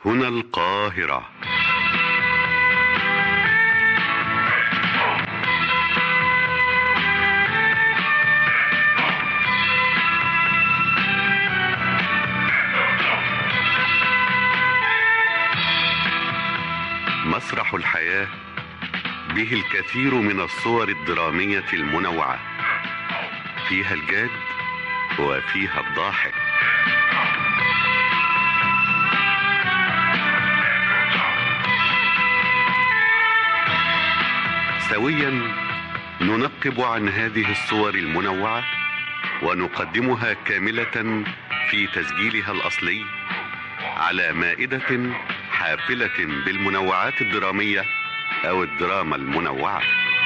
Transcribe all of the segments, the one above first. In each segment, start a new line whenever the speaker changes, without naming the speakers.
هنا القاهرة مسرح الحياة به الكثير من الصور الدرامية المنوعة فيها الجاد وفيها الضاحك سويا ننقب عن هذه الصور المنوعة ونقدمها كاملة في تسجيلها الأصلي على مائدة حافلة بالمنوعات الدرامية أو الدراما المنوعة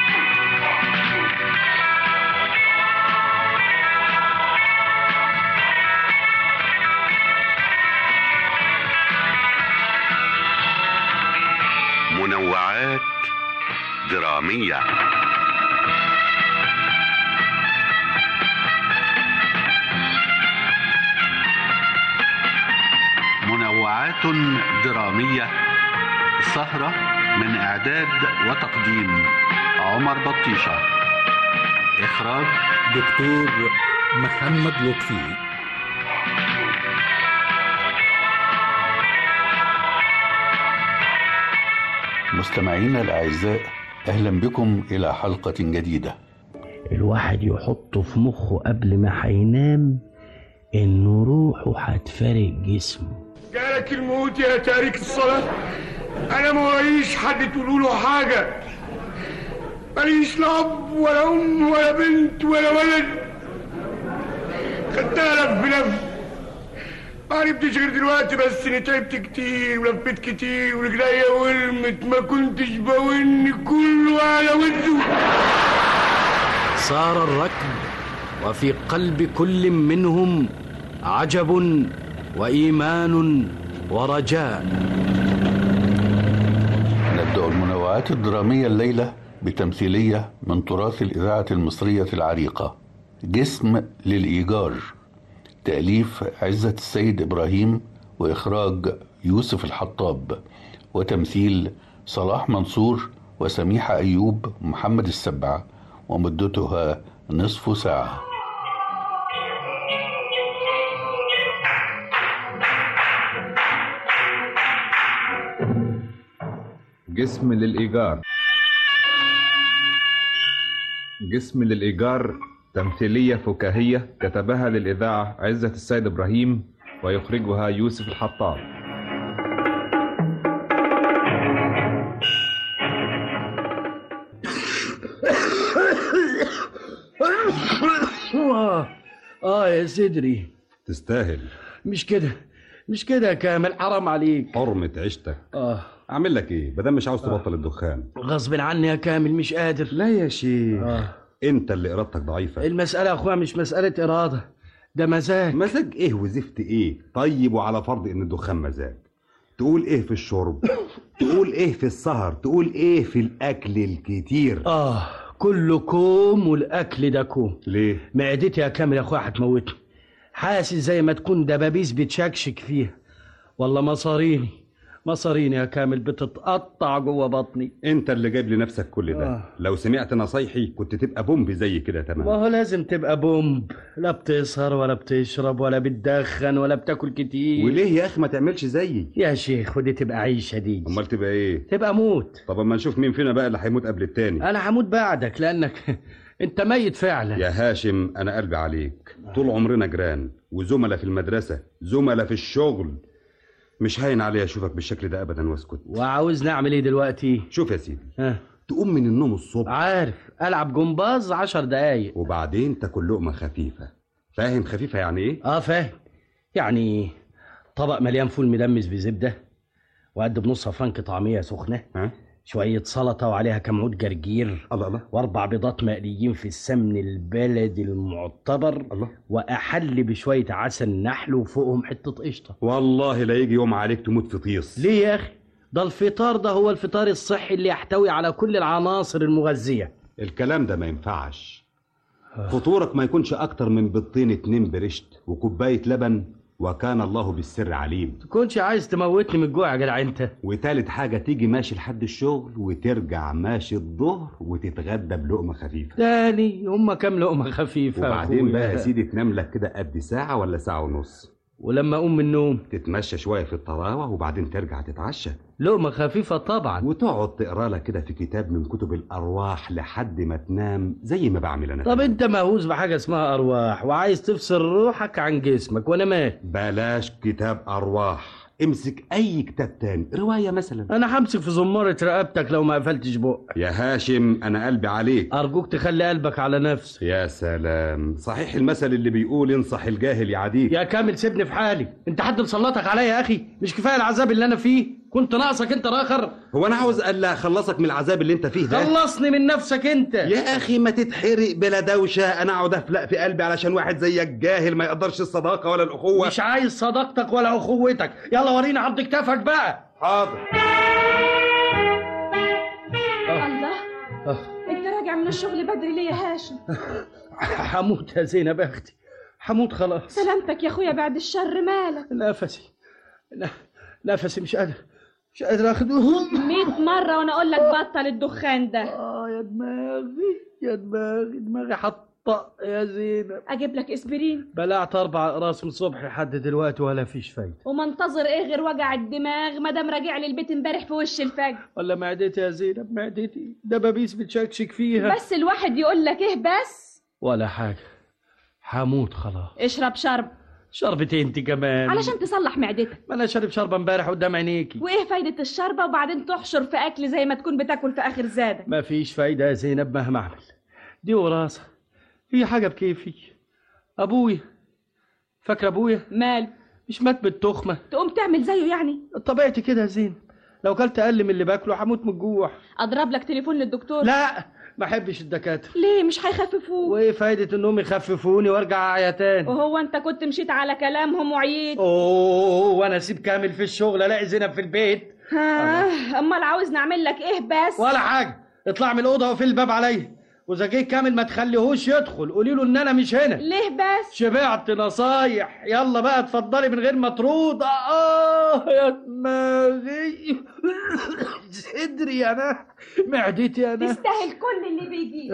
منوعات درامية
منوعات درامية سهرة من إعداد وتقديم عمر بطيشة إخراج
دكتور محمد لطفي
مستمعينا الأعزاء أهلا بكم إلى حلقة جديدة
الواحد يحط في مخه قبل ما هينام إن روحه هتفارق جسمه
جالك الموت يا تارك الصلاة أنا ماليش حد تقولوا له حاجة ماليش لا أب ولا أم ولا بنت ولا ولد خدتها لف لف ما عرفتش غير دلوقتي بس اني تعبت كتير ولفيت كتير ورجليا ورمت ما كنتش بون كله على وده
صار الركب وفي قلب كل منهم عجب وإيمان ورجاء
نبدأ المنوعات الدرامية الليلة بتمثيلية من تراث الإذاعة المصرية العريقة جسم للإيجار تأليف عزة السيد إبراهيم وإخراج يوسف الحطاب وتمثيل صلاح منصور وسميحة أيوب محمد السبع ومدتها نصف ساعة
جسم للإيجار جسم للإيجار تمثيلية فكاهية كتبها للإذاعة عزة السيد إبراهيم ويخرجها يوسف الحطاب
آه آه يا صدري
تستاهل
مش كده مش كده يا كامل حرام عليك
حرمة عيشتك
آه
أعمل لك إيه بدل مش عاوز تبطل الدخان
غصب عني يا كامل مش قادر
لا يا شيخ
آه
أنت اللي إرادتك ضعيفة
المسألة يا أخويا مش مسألة إرادة ده مزاج
مزاج إيه وزفت إيه طيب وعلى فرض إن الدخان مزاج تقول إيه في الشرب تقول إيه في السهر تقول إيه في الأكل الكتير
آه كله كوم والأكل ده كوم
ليه
معدتي يا كامل يا أخويا هتموتني حاسس زي ما تكون دبابيس بتشكشك فيها والله مصاريني مصاريني يا كامل بتتقطع جوه بطني
انت اللي جايب لنفسك كل ده
آه.
لو سمعت نصايحي كنت تبقى بومب زي كده
ما
تمام
هو لازم تبقى بومب لا بتسهر ولا بتشرب ولا بتدخن ولا بتاكل كتير
وليه يا اخي ما تعملش زيي
يا شيخ ودي تبقى عيشة دي
امال تبقى ايه
تبقى موت
طب اما نشوف مين فينا بقى اللي هيموت قبل التاني
انا هموت بعدك لانك انت ميت فعلا
يا هاشم انا قلبي عليك طول عمرنا جيران وزملاء في المدرسه زملاء في الشغل مش هاين عليا اشوفك بالشكل ده ابدا واسكت
وعاوز نعمل ايه دلوقتي
شوف يا سيدي
ها
تقوم من النوم الصبح
عارف العب جمباز عشر دقايق
وبعدين تاكل لقمه خفيفه فاهم خفيفه يعني ايه
اه فاهم يعني طبق مليان فول مدمس بزبده وقد بنص فرنك طعميه سخنه
ها
شويه سلطه وعليها كم عود جرجير
الله الله
واربع بيضات مقليين في السمن البلدي المعتبر
الله
واحل بشويه عسل نحل وفوقهم حته قشطه
والله لا يجي يوم عليك تموت في طيس
ليه يا اخي ده الفطار ده هو الفطار الصحي اللي يحتوي على كل العناصر المغذيه
الكلام ده ما ينفعش فطورك ما يكونش اكتر من بيضتين اتنين برشت وكوبايه لبن وكان الله بالسر عليم
تكونش عايز تموتني من الجوع يا جدع انت
وتالت حاجة تيجي ماشي لحد الشغل وترجع ماشي الظهر وتتغدى بلقمة خفيفة
تاني هما كام لقمة خفيفة يا
وبعدين
أخويا.
بقى يا سيدي تنام لك كده قد ساعة ولا ساعة ونص
ولما اقوم من النوم
تتمشى شوية في الطراوة وبعدين ترجع تتعشى
لقمة خفيفة طبعا
وتقعد تقرا لك كده في كتاب من كتب الأرواح لحد ما تنام زي ما بعمل أنا
طب انت مهووس بحاجة اسمها ارواح وعايز تفصل روحك عن جسمك وانا مال
بلاش كتاب أرواح امسك أي كتاب تاني رواية مثلا
انا همسك في زمارة رقبتك لو ما قفلتش بقك
يا هاشم أنا قلبي عليك
ارجوك تخلي قلبك على نفسك
يا سلام صحيح المثل اللي بيقول انصح الجاهل يعاديك
يا كامل سيبني في حالي انت حد مسلطك عليا يا اخي مش كفايه العذاب اللي انا فيه كنت ناقصك انت راخر
هو أنا عاوز ألا أخلصك من العذاب اللي أنت فيه ده
خلصني من نفسك انت
يا أخي ما تتحرق بلا دوشة أنا أقعد أفلق في قلبي علشان واحد زيك جاهل ما يقدرش الصداقة ولا الأخوة
مش عايز صداقتك ولا اخوتك يلا ورينا عض كتافك بقى
حاضر
الله انت راجع من الشغل بدري ليه يا هاشم
حموت يا زينب يا اختي حموت خلاص
سلامتك يا اخويا بعد الشر مالك
نفسي ن- نفسي مش قادر مش قادر اخده
مئة مرة وانا اقول لك بطل الدخان ده
اه يا دماغي يا دماغي دماغي حطة يا زينب
اجيب لك اسبرين
بلعت اربع اقراص من الصبح لحد دلوقتي ولا فيش فايده
ومنتظر ايه غير وجع الدماغ مادام راجع لي البيت امبارح في وش الفجر
ولا معدتي يا زينب معدتي دبابيس بتشكشك فيها
بس الواحد يقول لك ايه بس
ولا حاجه حموت خلاص
اشرب شرب
شربتي انت كمان
علشان تصلح معدتك
ما انا شارب شربه امبارح قدام عينيكي
وايه فايدة الشربة وبعدين تحشر في اكل زي ما تكون بتاكل في اخر زادة
ما فيش فايده يا زينب مهما اعمل دي وراثه هي حاجه بكيفي ابويا فاكره ابويا
مال
مش مات بالتخمه
تقوم تعمل زيه يعني
طبيعتي كده يا زينب لو كلت اقل من اللي باكله هموت من الجوع
اضرب لك تليفون للدكتور
لا ما احبش الدكاتره
ليه مش هيخففوك
وايه فايده انهم يخففوني وارجع اعيا تاني
وهو انت كنت مشيت على كلامهم وعييت
اوه وانا اسيب كامل في الشغل الاقي زينب في البيت
ها امال عاوز نعمل لك ايه بس
ولا حاجه اطلع من الاوضه وفي الباب عليا واذا جه كامل ما تخليهوش يدخل قولي له ان انا مش هنا
ليه بس
شبعت نصايح يلا بقى اتفضلي من غير ما ترود اه يا دماغي صدري انا معدتي انا
تستاهل كل اللي بيجي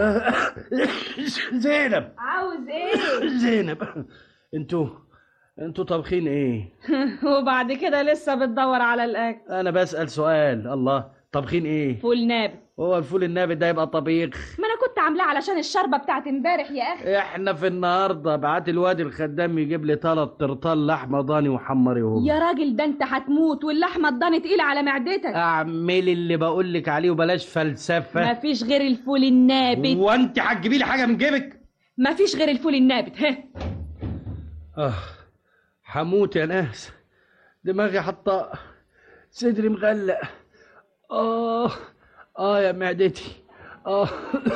زينب
عاوز ايه
زينب انتوا انتوا طابخين ايه
وبعد كده لسه بتدور على الاكل
انا بسأل سؤال الله طابخين ايه
فول نابت
هو الفول النابت ده يبقى طبيخ
ما انا كنت عاملاه علشان الشربة بتاعت امبارح يا اخي
احنا في النهارده بعت الواد الخدام يجيب لي ثلاث ترطال لحمه ضاني وحمريهم
يا راجل ده انت هتموت واللحمة الضاني تقيلة على معدتك
اعملي اللي بقول لك عليه وبلاش فلسفه
مفيش غير الفول النابت
وانت هتجيبي لي حاجه من جيبك
مفيش غير الفول النابت ها
اه حموت يا ناس دماغي حطاء صدري مغلق اه اه يا معدتي اه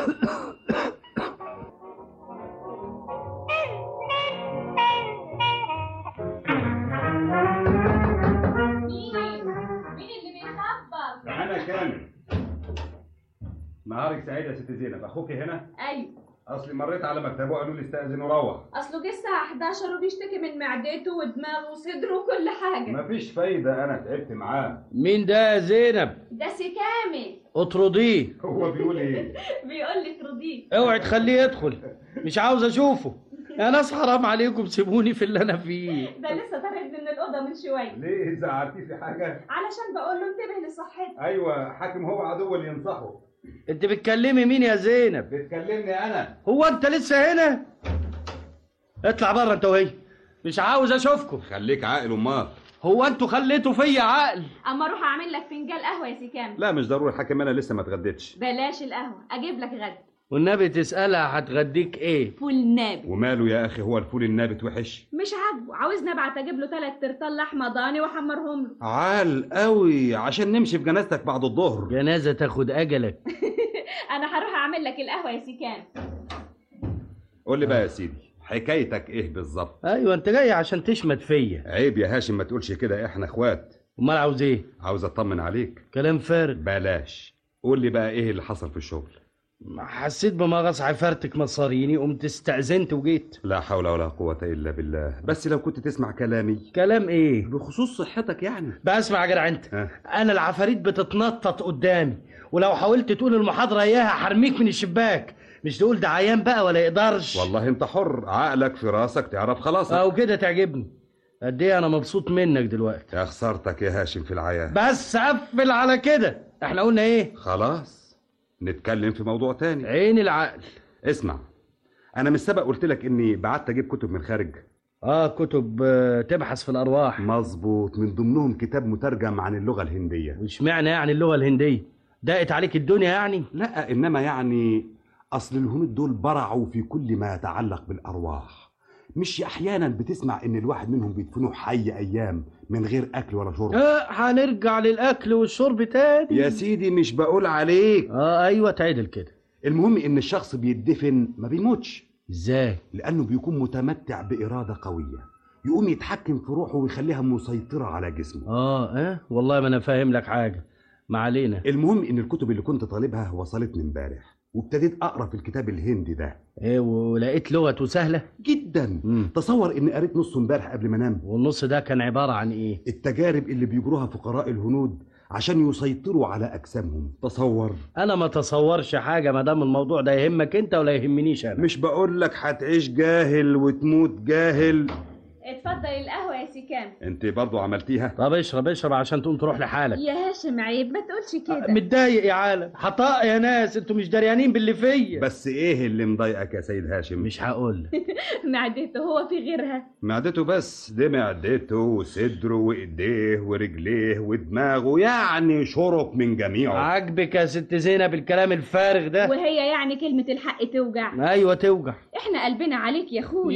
مين اللي بيخبط
أنا كامل نهارك سعيد يا ست زينب أخوك هنا
ايوه
أصلي مريت على مكتبه وقالوا لي استأذن وروح
اصله جه الساعة 11 وبيشتكي من معدته ودماغه وصدره وكل حاجة
مفيش فايدة أنا تعبت معاه
مين ده يا زينب
ده سي كامل
اطرديه
هو بيقول إيه
بيقول لك رضيه
اوعي تخليه يدخل مش عاوز اشوفه يا ناس حرام عليكم سيبوني في اللي انا فيه
ده لسه طالع من الأوضة من شوية
ليه زعلتيه في حاجة
علشان بقول له انتبه لصحتك
أيوة حاكم هو عدو اللي ينصحه
انت بتكلمي مين يا زينب
بتكلمني أنا
هو انت لسه هنا اطلع بره انت وهي مش عاوز اشوفكم
خليك عاقل أمال
هو انتوا خليتوا فيا عقل
اما اروح اعمل لك فنجان قهوة يا سي كامل
لا مش ضروري حاكم أنا لسه ما اتغديتش
بلاش القهوة اجيب لك غدا
والنبي تسألها هتغديك ايه
فول نابت
وماله يا أخي هو الفول النابت وحش
مش عاجبه عاوزني ابعت اجيب له ثلاث ترطال لحمة ضاني واحمرهم له
عال قوي عشان نمشي في جنازتك بعد الظهر
جنازة تاخد اجلك
انا هروح اعمل لك القهوة يا سي كامل
قول لي بقى يا سيدي حكايتك ايه بالظبط
ايوه انت جاي عشان تشمت فيا
عيب يا هاشم ما تقولش كده احنا اخوات
امال عاوز ايه
عاوز اطمن عليك
كلام فارغ
بلاش قول لي بقى ايه اللي حصل في الشغل
حسيت بمغص عفرتك مصاريني قمت استأذنت وجيت
لا حول ولا قوة إلا بالله بس لو كنت تسمع كلامي
كلام ايه
بخصوص صحتك يعني
بسمع يا جدع انت
ها.
انا العفاريت بتتنطط قدامي ولو حاولت تقول المحاضره اياها حرميك من الشباك مش تقول ده عيان بقى ولا يقدرش
والله انت حر عقلك في راسك تعرف خلاص
او كده تعجبني قد ايه انا مبسوط منك دلوقتي
يا خسارتك يا هاشم في العيان
بس قفل على كده احنا قلنا ايه
خلاص نتكلم في موضوع تاني
عين العقل
اسمع انا مش سبق قلت لك اني بعت اجيب كتب من خارج
اه كتب آه، تبحث في الارواح
مظبوط من ضمنهم كتاب مترجم عن اللغة الهندية
وش معنى يعني اللغه الهنديه ضاقت عليك الدنيا يعني
لا انما يعني اصل الهنود دول برعوا في كل ما يتعلق بالارواح مش احيانا بتسمع ان الواحد منهم بيدفنوه حي ايام من غير اكل ولا شرب
اه هنرجع للاكل والشرب تاني
يا سيدي مش بقول عليك
اه ايوه تعدل كده
المهم ان الشخص بيدفن ما بيموتش
ازاي
لانه بيكون متمتع باراده قويه يقوم يتحكم في روحه ويخليها مسيطره على جسمه
اه اه والله ما انا فاهم لك حاجه ما علينا
المهم ان الكتب اللي كنت طالبها وصلتني امبارح وابتديت اقرا في الكتاب الهندي ده
ايه ولقيت لغته سهله
جدا
مم.
تصور اني قريت نصه امبارح قبل ما انام
والنص ده كان عباره عن ايه
التجارب اللي بيجروها فقراء الهنود عشان يسيطروا على اجسامهم تصور
انا ما تصورش حاجه ما دام الموضوع ده يهمك انت ولا يهمنيش انا
مش بقول لك هتعيش جاهل وتموت جاهل
اتفضل القهوة يا سي كامل
انت برضو عملتيها
طب اشرب اشرب عشان تقوم تروح لحالك
يا هاشم عيب ما تقولش كده
متضايق يا عالم حطاء يا ناس انتوا مش دريانين باللي فيا
بس ايه اللي مضايقك يا سيد هاشم
مش هقول لك.
معدته هو في غيرها
معدته بس دي معدته وصدره وايديه ورجليه ودماغه يعني شرط من جميعه
عاجبك يا ست زينب الكلام الفارغ ده
وهي يعني كلمة الحق توجع
ايوه توجع
احنا قلبنا عليك يا اخويا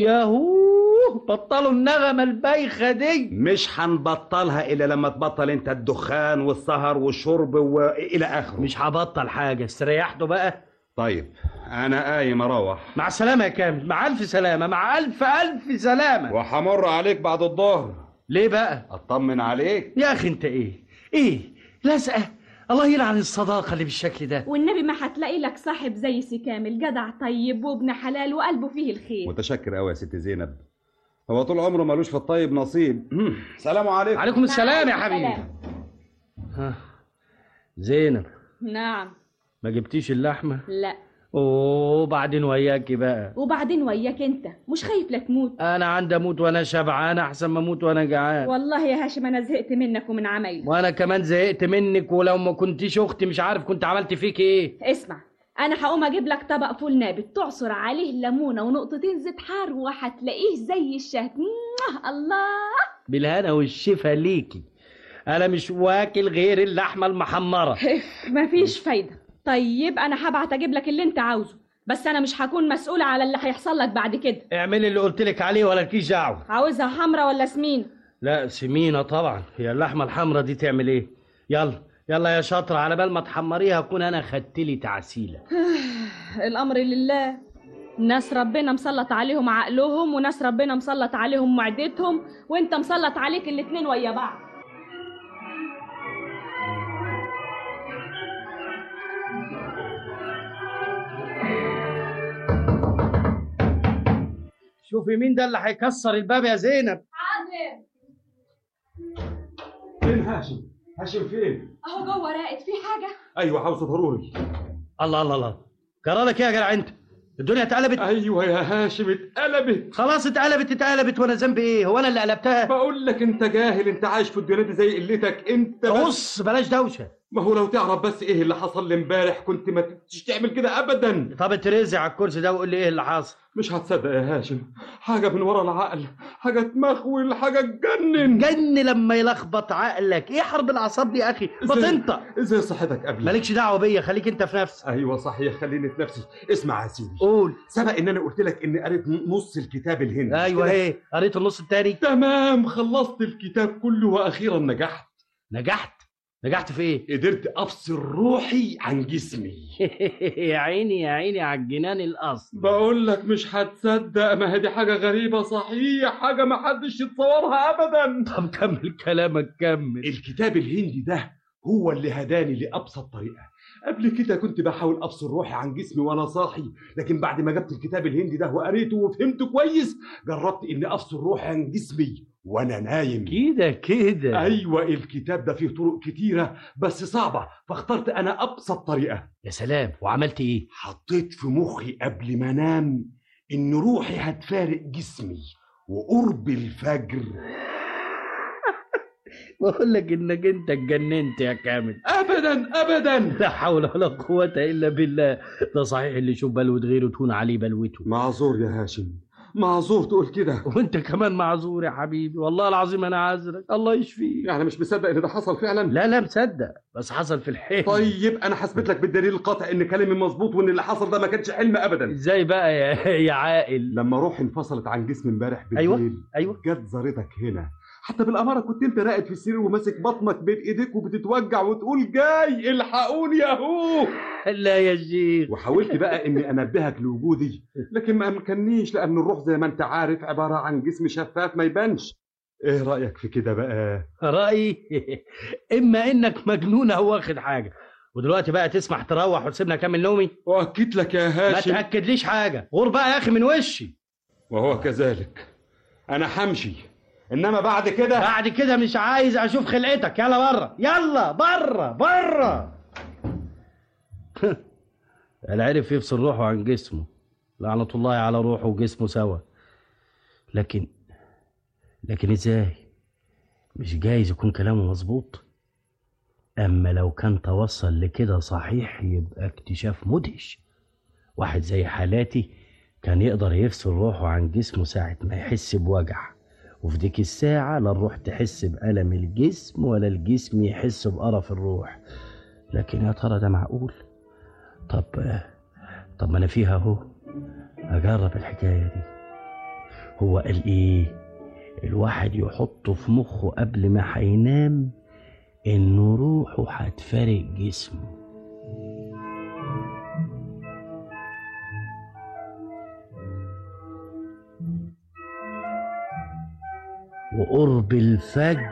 ياهو بطلوا النغمه البايخه دي
مش هنبطلها الا لما تبطل انت الدخان والسهر والشرب والى اخره
مش هبطل حاجه استريحتوا بقى
طيب انا قايم اروح
مع السلامه يا كامل مع الف سلامه مع الف الف سلامه
وهمر عليك بعد الظهر
ليه بقى
اطمن عليك
يا اخي انت ايه ايه لازقه الله يلعن الصداقه اللي بالشكل ده
والنبي ما هتلاقي لك صاحب زي سي كامل جدع طيب وابن حلال وقلبه فيه الخير
متشكر قوي يا ست زينب هو طول عمره ملوش في الطيب نصيب سلام عليكم
عليكم السلام يا
مع
حبيبي
السلامة.
ها. زينب
نعم
ما جبتيش اللحمه
لا
اوه بعدين وياكي بقى
وبعدين وياك انت مش خايف لا تموت
انا عندي اموت وانا شبعان احسن ما اموت وانا جعان
والله يا هاشم انا زهقت منك ومن عمايلك
وانا كمان زهقت منك ولو ما كنتيش اختي مش عارف كنت عملت فيك ايه
اسمع انا هقوم اجيب لك طبق فول نابت تعصر عليه ليمونه ونقطتين زيت حار وهتلاقيه زي الشهد موah، الله
بالهنا والشفا ليكي انا مش واكل غير اللحمه المحمره
مفيش فايده طيب انا هبعت اجيب لك اللي انت عاوزه بس انا مش هكون مسؤوله على اللي هيحصل لك بعد كده
اعملي اللي قلت لك عليه ولا لكيش دعوه
عاوزها حمرا ولا سمين
لا سمينه طبعا هي اللحمه الحمراء دي تعمل ايه يلا يلا يا شاطره على بال ما تحمريها اكون انا خدت لي تعسيله
الامر لله ناس ربنا مسلط عليهم عقلهم وناس ربنا مسلط عليهم معدتهم وانت مسلط عليك الاتنين ويا بعض
شوفي مين ده اللي هيكسر الباب يا زينب
حاضر
فين هاشم هاشم فين
اهو جوه راقد في حاجه
ايوه عاوز ضروري
الله الله الله جرالك ايه يا جدع انت الدنيا اتقلبت
ايوه يا هاشم اتقلبت
خلاص اتقلبت اتقلبت وانا ذنبي ايه هو انا اللي قلبتها
بقول لك انت جاهل انت عايش في الدنيا دي زي قلتك انت بس
بص بلاش دوشه
ما هو لو تعرف بس ايه اللي حصل لي امبارح كنت ما تبقاش تعمل كده ابدا
طب اترزع على الكرسي ده وقول لي ايه اللي حصل
مش هتصدق يا هاشم حاجه من ورا العقل حاجه تمخول حاجه تجنن
جن لما يلخبط عقلك ايه حرب الاعصاب دي يا اخي ما
إزاي-
تنطق
ازاي صحتك قبل
مالكش دعوه بيا خليك انت في نفسك
ايوه صحيح خليني في نفسي اسمع يا سيدي
قول
سبق ان انا قلت لك اني قريت نص الكتاب الهندي
ايوه
كده؟
ايه قريت النص التاني
تمام خلصت الكتاب كله واخيرا نجحت
نجحت نجحت في ايه
قدرت افصل روحي عن جسمي
يا عيني يا عيني على الجنان الاصل
بقول لك مش هتصدق ما هي دي حاجه غريبه صحيح حاجه ما حدش يتصورها ابدا
طب كمل كلامك كمل
الكتاب الهندي ده هو اللي هداني لأبسط طريقة قبل كده كنت بحاول أفصل روحي عن جسمي وأنا صاحي لكن بعد ما جبت الكتاب الهندي ده وقريته وفهمته كويس جربت إني أفصل روحي عن جسمي وأنا نايم
كده كده
أيوة الكتاب ده فيه طرق كتيرة بس صعبة فاخترت أنا أبسط طريقة
يا سلام وعملت ايه
حطيت في مخي قبل ما أنام إن روحي هتفارق جسمي وقرب الفجر
بقول لك انك انت اتجننت يا كامل
أبدا أبدا
لا حول ولا قوة إلا بالله ده صحيح اللي يشوف بلوة غيره تهون عليه بلوته
معذور يا هاشم معذور تقول كده
وانت كمان معذور يا حبيبي والله العظيم انا عذرك الله يشفيك
يعني مش مصدق ان ده حصل فعلا
لا لا مصدق بس حصل في الحلم
طيب انا هثبت لك بالدليل القاطع ان كلامي مظبوط وان اللي حصل ده ما كانش حلم ابدا
ازاي بقى يا, يا عاقل
لما روحي انفصلت عن جسمي امبارح بالليل
ايوه ايوه
جت زارتك هنا حتى بالاماره كنت انت راقد في السرير وماسك بطنك بين ايديك وبتتوجع وتقول جاي الحقوني يا هو
لا يا شيخ
وحاولت بقى اني انبهك لوجودي لكن ما امكننيش لان الروح زي ما انت عارف عباره عن جسم شفاف ما يبانش ايه رايك في كده بقى
رايي اما انك مجنون او واخد حاجه ودلوقتي بقى تسمح تروح وتسيبنا اكمل نومي
واكد لك يا
ما
هاشم
تاكدليش حاجه غور بقى يا اخي من وشي
وهو كذلك انا همشي انما بعد كده
بعد كده مش عايز اشوف خلقتك يلا بره يلا بره بره العرف يفصل روحه عن جسمه لعنة الله على روحه وجسمه سوا لكن لكن ازاي مش جايز يكون كلامه مظبوط اما لو كان توصل لكده صحيح يبقى اكتشاف مدهش واحد زي حالاتي كان يقدر يفصل روحه عن جسمه ساعة ما يحس بوجع وفي ديك الساعة لا الروح تحس بألم الجسم ولا الجسم يحس بقرف الروح لكن يا ترى ده معقول طب طب ما انا فيها اهو اجرب الحكاية دي هو قال ايه الواحد يحطه في مخه قبل ما هينام ان روحه هتفارق جسمه وقرب الفجر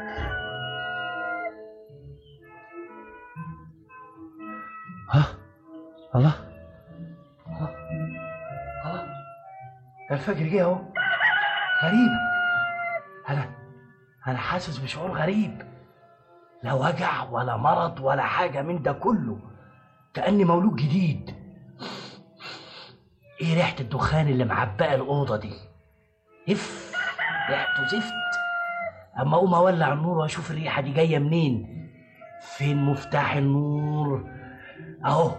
ها الله الله الله ده الفجر جه اهو غريب انا انا حاسس بشعور غريب لا وجع ولا مرض ولا حاجه من ده كله كاني مولود جديد ايه ريحه الدخان اللي معبقه الاوضه دي اف ريحته زفت اما اقوم اولع النور واشوف الريحه دي جايه منين فين مفتاح النور اهو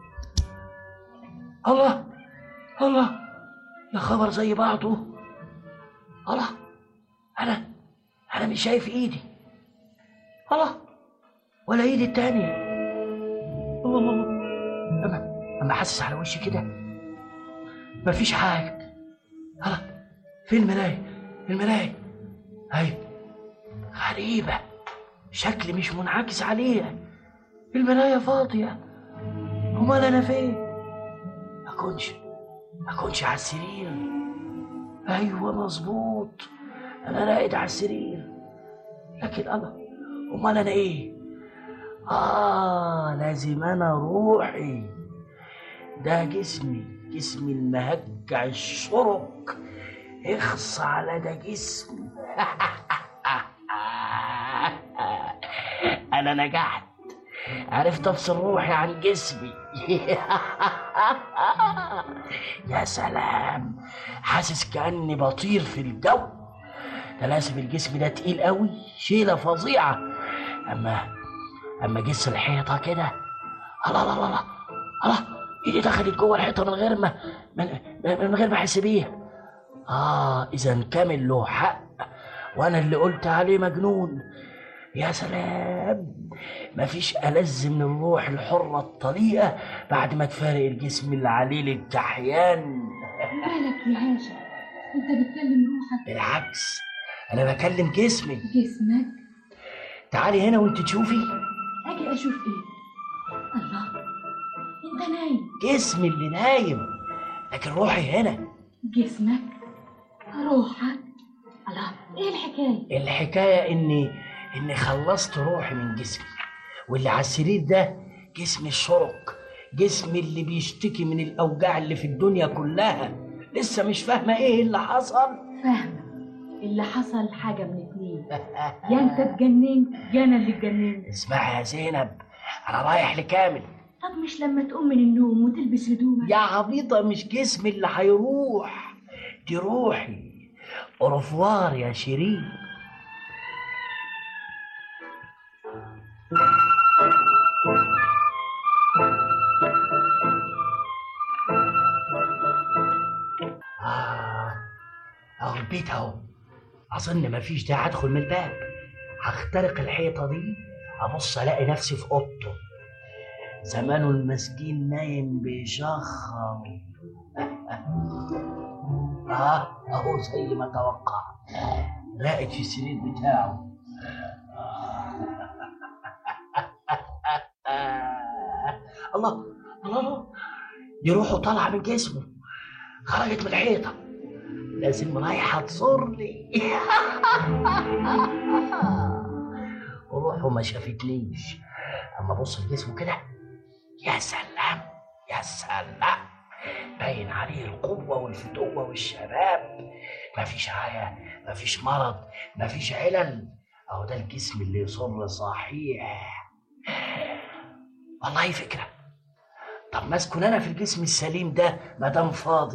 الله الله يا خبر زي بعضه الله انا انا مش شايف ايدي الله ولا ايدي التانية الله الله الله اما اما حاسس على وشي كده مفيش حاجة الله فين المراية المراية ايوه غريبة شكلي مش منعكس عليها المراية فاضية امال انا فين اكونش اكونش على السرير ايوه مظبوط انا راقد على السرير لكن الله امال انا ايه اه لازم انا روحي ده جسمي جسمي المهجع الشرك اخص على ده جسم انا نجحت عرفت افصل روحي عن جسمي يا سلام حاسس كاني بطير في الجو ده لازم الجسم ده تقيل قوي شيله فظيعه اما اما جس الحيطه كده الله الله الله الله الله ايدي دخلت جوه الحيطه من غير ما من, من غير ما احس بيها اه اذا كامل له حق وانا اللي قلت عليه مجنون يا سلام مفيش ألذ من الروح الحرة الطليقة بعد ما تفارق الجسم اللي عليه الكحيان
مالك يا هاشم انت بتكلم روحك
بالعكس أنا بكلم جسمي
جسمك
تعالي هنا وانت تشوفي
اجي اشوف ايه الله انت نايم
جسمي اللي نايم لكن روحي هنا
جسمك روحك الله ايه الحكايه
الحكاية إني إني خلصت روحي من جسمي
واللي على السرير ده جسم الشرق جسم اللي بيشتكي من الاوجاع اللي في الدنيا كلها لسه مش فاهمه ايه اللي حصل
فاهمة اللي حصل حاجة من اتنين يا انت اتجننت يا انا اللي اتجننت
اسمعي يا زينب انا رايح لكامل
طب مش لما تقوم من النوم وتلبس هدومك
يا عبيطه مش جسمي اللي هيروح دي روحي اورفوار يا شيرين آه أهو البيت أهو أظن مفيش داعي أدخل من الباب هخترق الحيطة دي أبص ألاقي نفسي في أوضته زمانه المسكين نايم بيشخر آه أهو زي ما توقعت راقد في السرير بتاعه الله الله الله دي روحه طالعة من جسمه خرجت من الحيطة لازم رايحة تزورني وروحه ما شافتنيش اما ابص لجسمه كده يا سلام يا سلام باين عليه القوة والفتوة والشباب مفيش عيا مفيش مرض مفيش علل اهو ده الجسم اللي يصر صحيح والله فكرة طب ما اسكن انا في الجسم السليم ده ما دام فاضي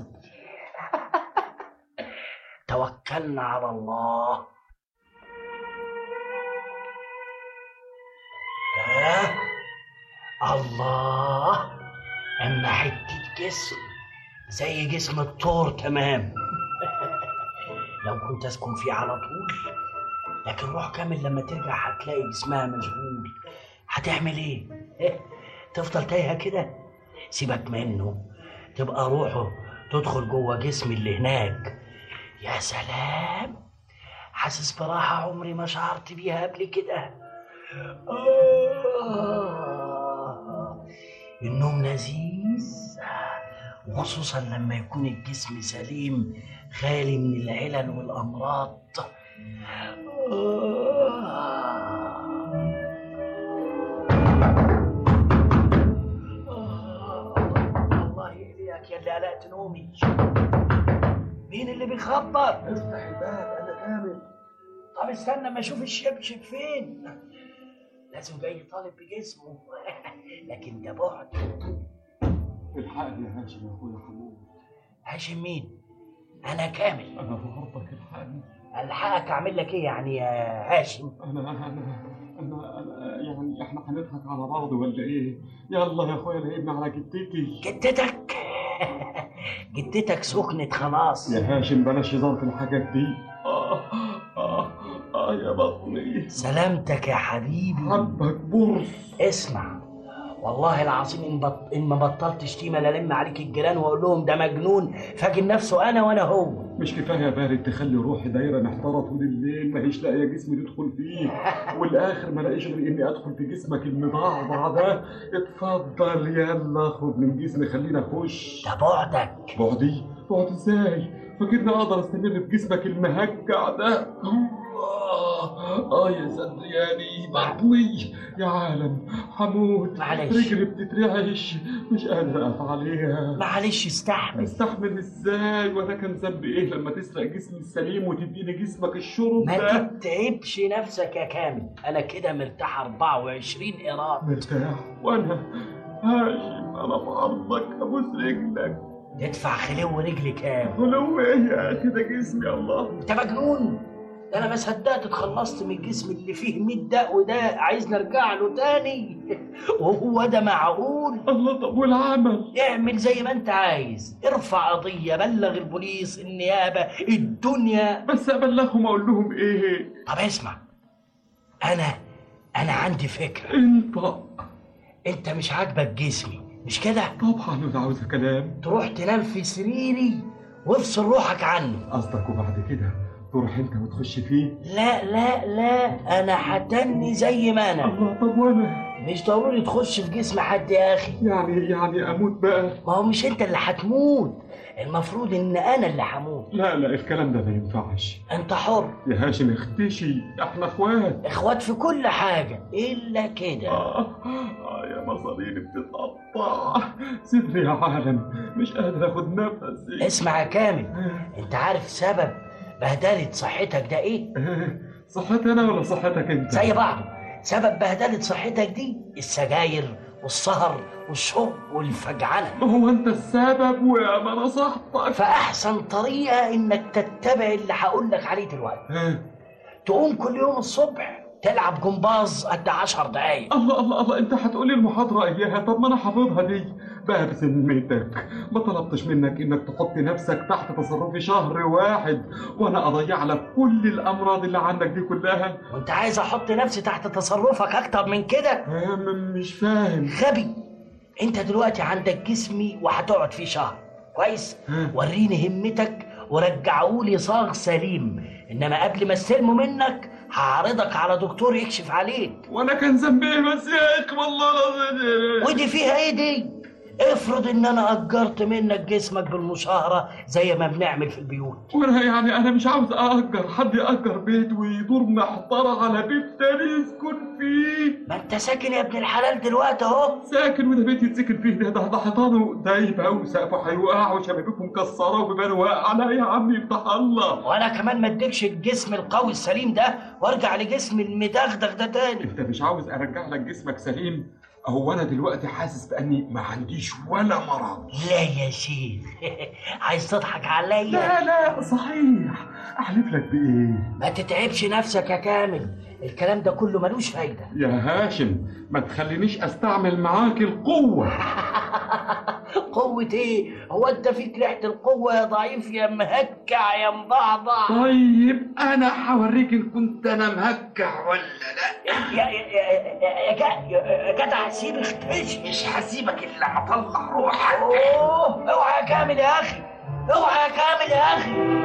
توكلنا على الله آه. الله اما حته جسم زي جسم الطور تمام لو كنت اسكن فيه على طول لكن روح كامل لما ترجع هتلاقي جسمها مشغول هتعمل ايه إيه؟ تفضل تايهه كده سيبك منه تبقى روحه تدخل جوه جسم اللي هناك يا سلام حاسس براحة عمري ما شعرت بيها قبل كده آه. النوم لذيذ وخصوصا لما يكون الجسم سليم خالي من العلل والأمراض الله يهديك يا اللي قلقت نومي مين اللي بيخبط؟
افتح الباب انا كامل
طب استنى ما اشوف الشبشب فين لازم جاي طالب بجسمه لكن ده بعد
الحقني يا هاشم يا اخويا حمود
هاشم مين انا كامل
انا في عرضك الحقني
الحقك اعمل لك ايه يعني يا هاشم
انا انا انا انا يعني احنا هنضحك على بعض ولا ايه يلا يا اخويا لقيتنا على جدتي
جدتك جدتك سخنت خلاص
يا هاشم بلاش هزار في الحاجات دي آه آه آه يا بطني
سلامتك يا حبيبي
حبك برص
اسمع والله العظيم ان, بط... إن ما بطلت شتيمه لالم عليك الجيران واقول لهم ده مجنون فاكر نفسه انا وانا هو
مش كفايه بارد تخلي روحي دايره محتاره طول الليل ماهيش لاقيه جسمي تدخل فيه والاخر ما لاقيش غير اني ادخل في جسمك المضعضع ده اتفضل يلا اخرج من جسمي خلينا اخش
ده بعدك
بعدي بعد ازاي فاكرني اقدر استمر في جسمك المهجع ده آه, اه يا صدرياني بطني يا عالم هموت
معلش.
رجلي بتترعش مش قادر اقف عليها
معلش استحمل
استحمل ازاي وانا كان ذنبي ايه لما تسرق جسمي السليم وتديني جسمك الشرب
ما
ده
تتعبش نفسك يا كامل انا كده مرتاح 24 قيراط
مرتاح وانا هاشم انا في عرضك ابوس رجلك
تدفع خلو رجلي كام
ولو ايه يا اخي ده جسمي الله
انت مجنون ده انا ما صدقت اتخلصت من الجسم اللي فيه 100 دق وده عايز نرجع له تاني وهو ده معقول
الله طب والعمل
اعمل زي ما انت عايز ارفع قضية بلغ البوليس النيابة الدنيا
بس ابلغهم اقول لهم ايه
طب اسمع انا انا عندي فكرة
انت
انت مش عاجبك جسمي مش كده
طبعا انا عاوز كلام
تروح تنام في سريري وافصل روحك عنه
قصدك وبعد كده تروح انت وتخش فيه
لا لا لا انا هتني زي ما انا
الله طب وانا
مش ضروري تخش في جسم حد يا اخي
يعني يعني اموت بقى
ما هو مش انت اللي هتموت المفروض ان انا اللي هموت
لا لا الكلام ده ما ينفعش
انت حر
يا هاشم اختشي احنا اخوات
اخوات في كل حاجه الا كده
آه آه يا مصاريني بتتقطع سيبني يا عالم مش قادر اخد نفسي
اسمع يا كامل انت عارف سبب بهدله صحتك ده ايه
صحتي انا ولا صحتك انت
زي بعضه سبب بهدله صحتك دي السجاير والسهر والشرب والفجعنه
ما هو انت السبب وما نصحتك
فاحسن طريقه انك تتبع اللي هقول لك عليه دلوقتي تقوم كل يوم الصبح تلعب جمباز قد عشر دقايق
الله الله الله انت هتقولي المحاضرة اياها طب ما انا حافظها دي بقى بذمتك ما طلبتش منك انك تحط نفسك تحت تصرفي شهر واحد وانا اضيع لك كل الامراض اللي عندك دي كلها
وانت عايز احط نفسي تحت تصرفك اكتر من كده
مش فاهم
غبي انت دلوقتي عندك جسمي وهتقعد فيه شهر كويس وريني همتك ورجعولي صاغ سليم انما قبل ما استلمه منك هعرضك على دكتور يكشف عليك
وانا كان ذنبي ايه بس يا اخي والله العظيم
ودي فيها ايه دي افرض ان انا اجرت منك جسمك بالمشاهره زي ما بنعمل في البيوت
وانا يعني انا مش عاوز اجر حد ياجر بيت ويدور محترى على بيت تاني يسكن فيه
ما انت ساكن يا ابن الحلال دلوقتي اهو
ساكن وده بيت يتسكن فيه ده ده, ده حيطانه دايبه وسقفه هيوقع وشبابيكه مكسره وبيبان واقع لا يا عم يفتح الله
وانا كمان ما اديكش الجسم القوي السليم ده وارجع لجسم المدغدغ ده تاني
انت مش عاوز ارجع لك جسمك سليم هو انا دلوقتي حاسس باني ما عنديش ولا مرض
لا يا شيخ عايز تضحك عليا
لا لا صحيح احلف لك بايه
ما تتعبش نفسك يا كامل الكلام ده كله ملوش فايده
يا هاشم ما تخلينيش استعمل معاك القوه
قوة ايه؟ هو انت فيك ريحة القوة يا ضعيف يا مهكع يا مضعضع
طيب انا هوريك ان كنت انا مهكع ولا لا
يا يا يا, يا, يا جدع سيب اختش
مش هسيبك الا ما اطلع روحك
اوه اوعى يا كامل يا اخي اوعى يا كامل يا اخي